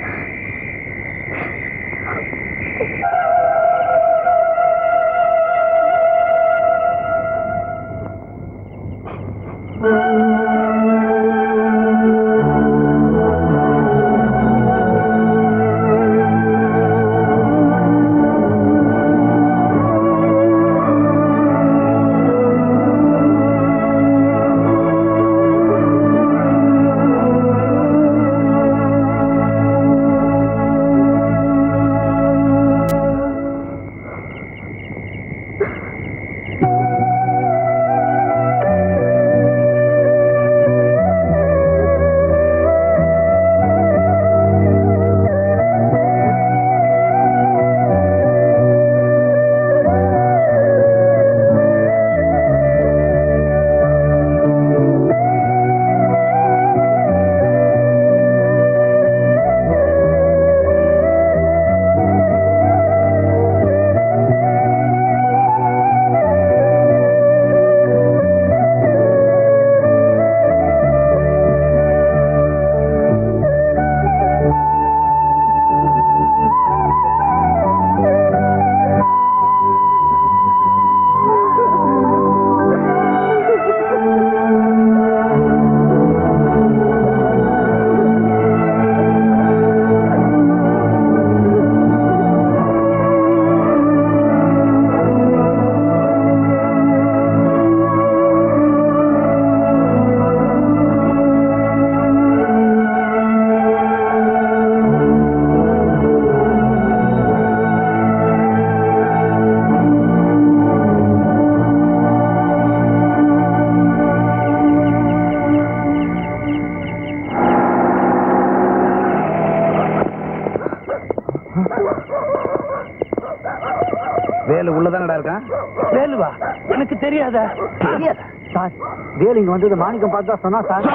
வேலு உள்ளதானடா இருக்கான் வேலுவா எனக்கு தெரியாதா தெரியாதா சார் வேலு இங்க வந்தது மாணிக்கம் பார்த்து தான் சொன்னா சார்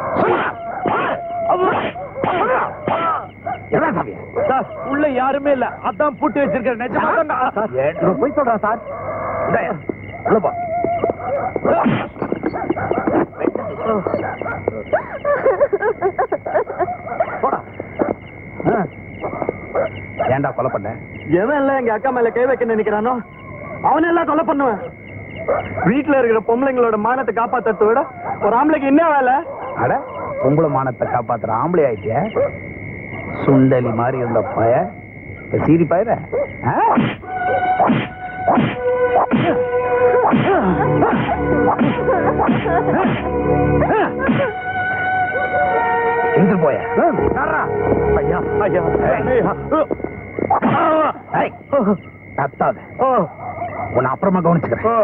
என்ன சாமி சார் உள்ள யாருமே இல்ல அதான் பூட்டி வச்சிருக்கிற நிஜமா தான் இவன் போய் சொல்றான் சார் இந்தாயா, உள்ள போ போடா ஆ. ஏன்டா கொலை பண்ண எவன் எல்லாம் எங்க அக்கா மேல கை வைக்க நினைக்கிறானோ அவனெல்லாம் கொலை பண்ணுவேன் வீட்டுல இருக்கிற பொம்பளைங்களோட மானத்தை காப்பாத்துறத விட ஒரு ஆம்பளைக்கு என்ன வேலை அட பொம்பளை மானத்தை காப்பாத்துற ஆம்பளை ஆயிட்டிய சுண்டலி மாதிரி இருந்த பய இப்ப சீரி பாயிர எங்க போய ஐயா ஐயா ஐயா ஏய், கத்தாத உன்னை அப்புறமா கவனிச்சுக்கிறேன்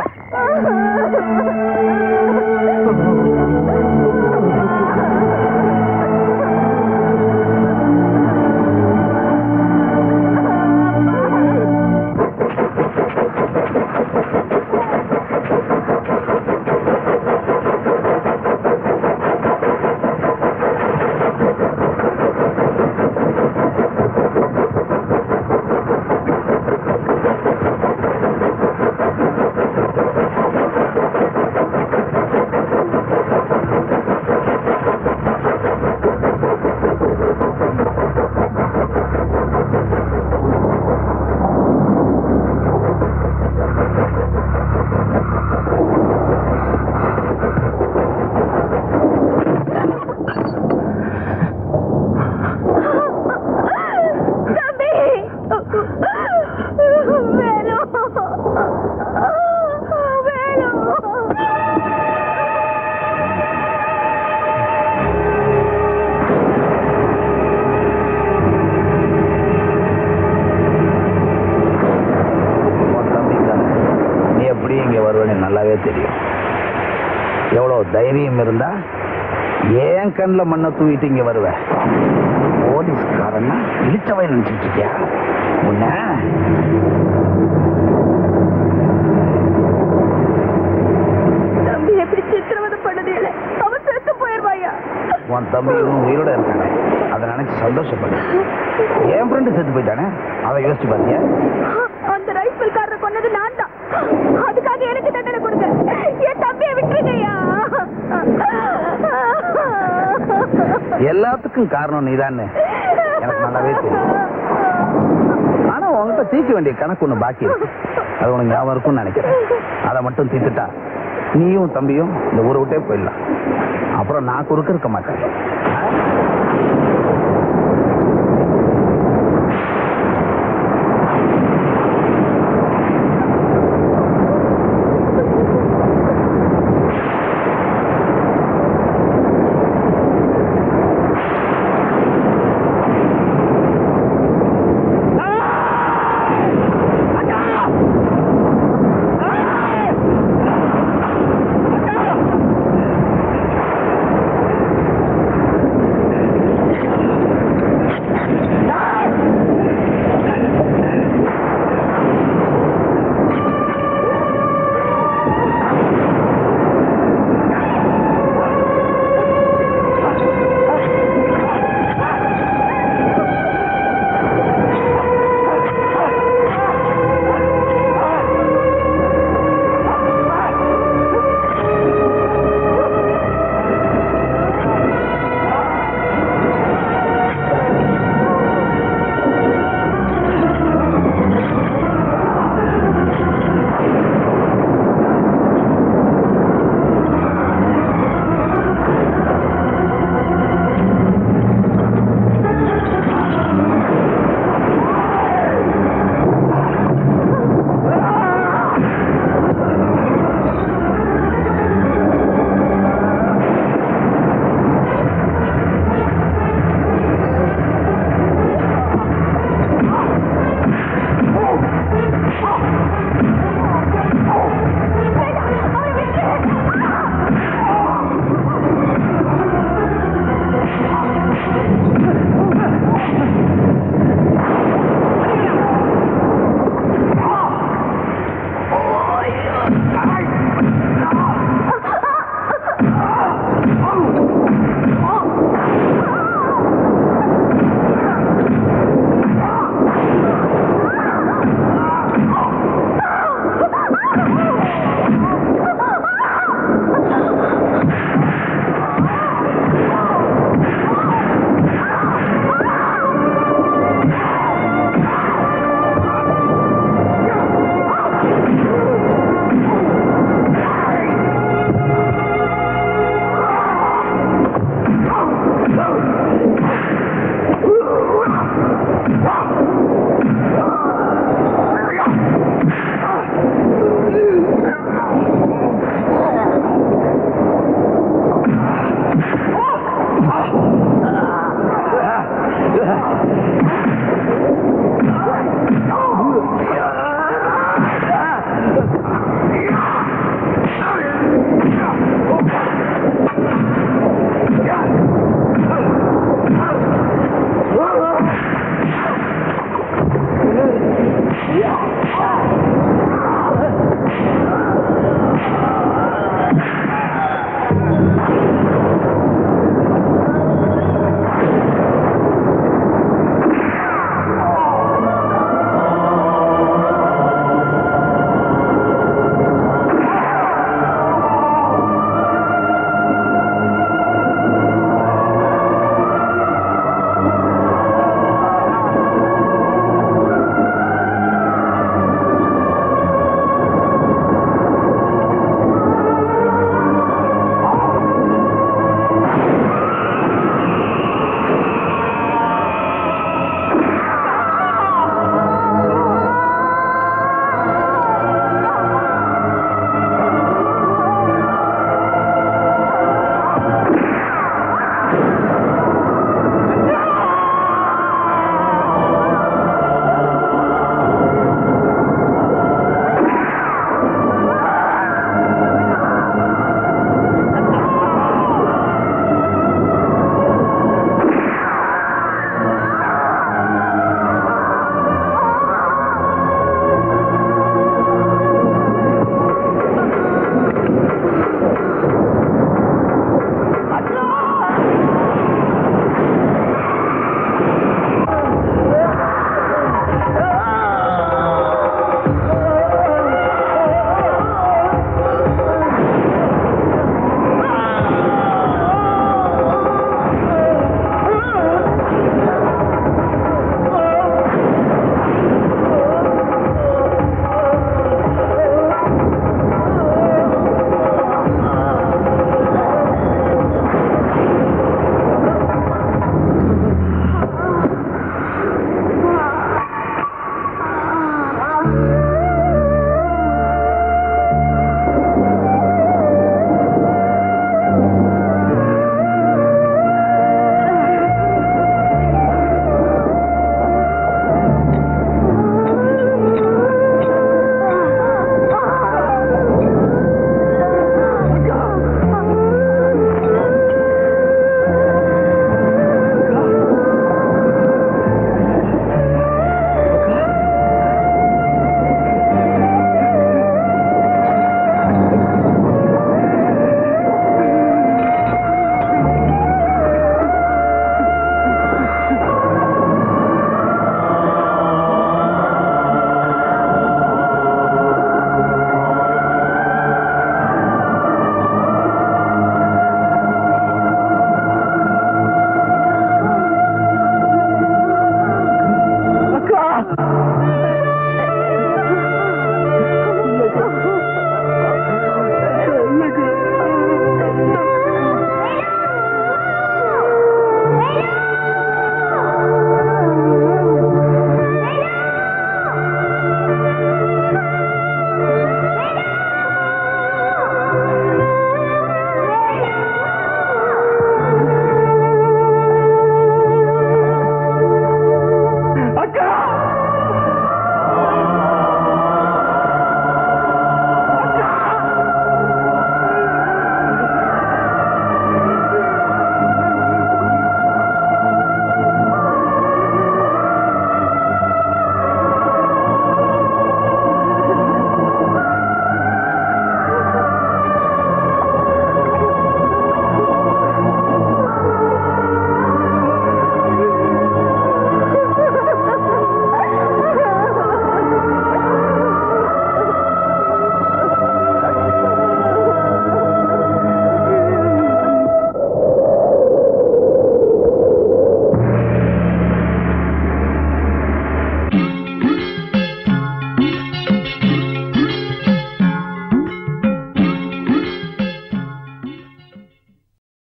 தம்பி வேலு வேலு உன் தம்பிக்கான நீ எப்படி இங்க வருவேன்னு நல்லாவே தெரியும் எவ்வளவு தைரியம் இருந்தா ஏன் கண்ணில் மண்ணை தூக்கிட்டு இங்க வருவ போலீஸ்காரன்னா இழிச்சவன் நினைச்சிட்டு இருக்கியா உன்ன தம்பி எப்படி சித்திரவதை பண்ணது இல்லை அவன் செத்து போயிருவாயா உன் தம்பி இன்னும் உயிரோட இருக்கானே அதை நினைச்சு சந்தோஷப்படு என் ஃப்ரெண்டு செத்து போயிட்டானே அதை யோசிச்சு பாத்தியா அந்த ரைஃபிள்காரரை கொன்னது நான் தான் அதுக்காக எனக்கு தண்டனை கொடுங்க என் தம்பியை விட்டுருங்கய்யா எல்லாத்துக்கும் காரணம் நீதானே எனக்கு நல்லாவே தெரியும் ஆனா உன்கிட்ட தீர்க்க வேண்டிய கணக்கு ஒண்ணு பாக்கி இருக்கு அது உனக்கு ஞாபகம் இருக்கும்னு நினைக்கிறேன் அதை மட்டும் தீர்த்துட்டா நீயும் தம்பியும் இந்த ஊரை விட்டே போயிடலாம் அப்புறம் நான் குறுக்க இருக்க மாட்டேன்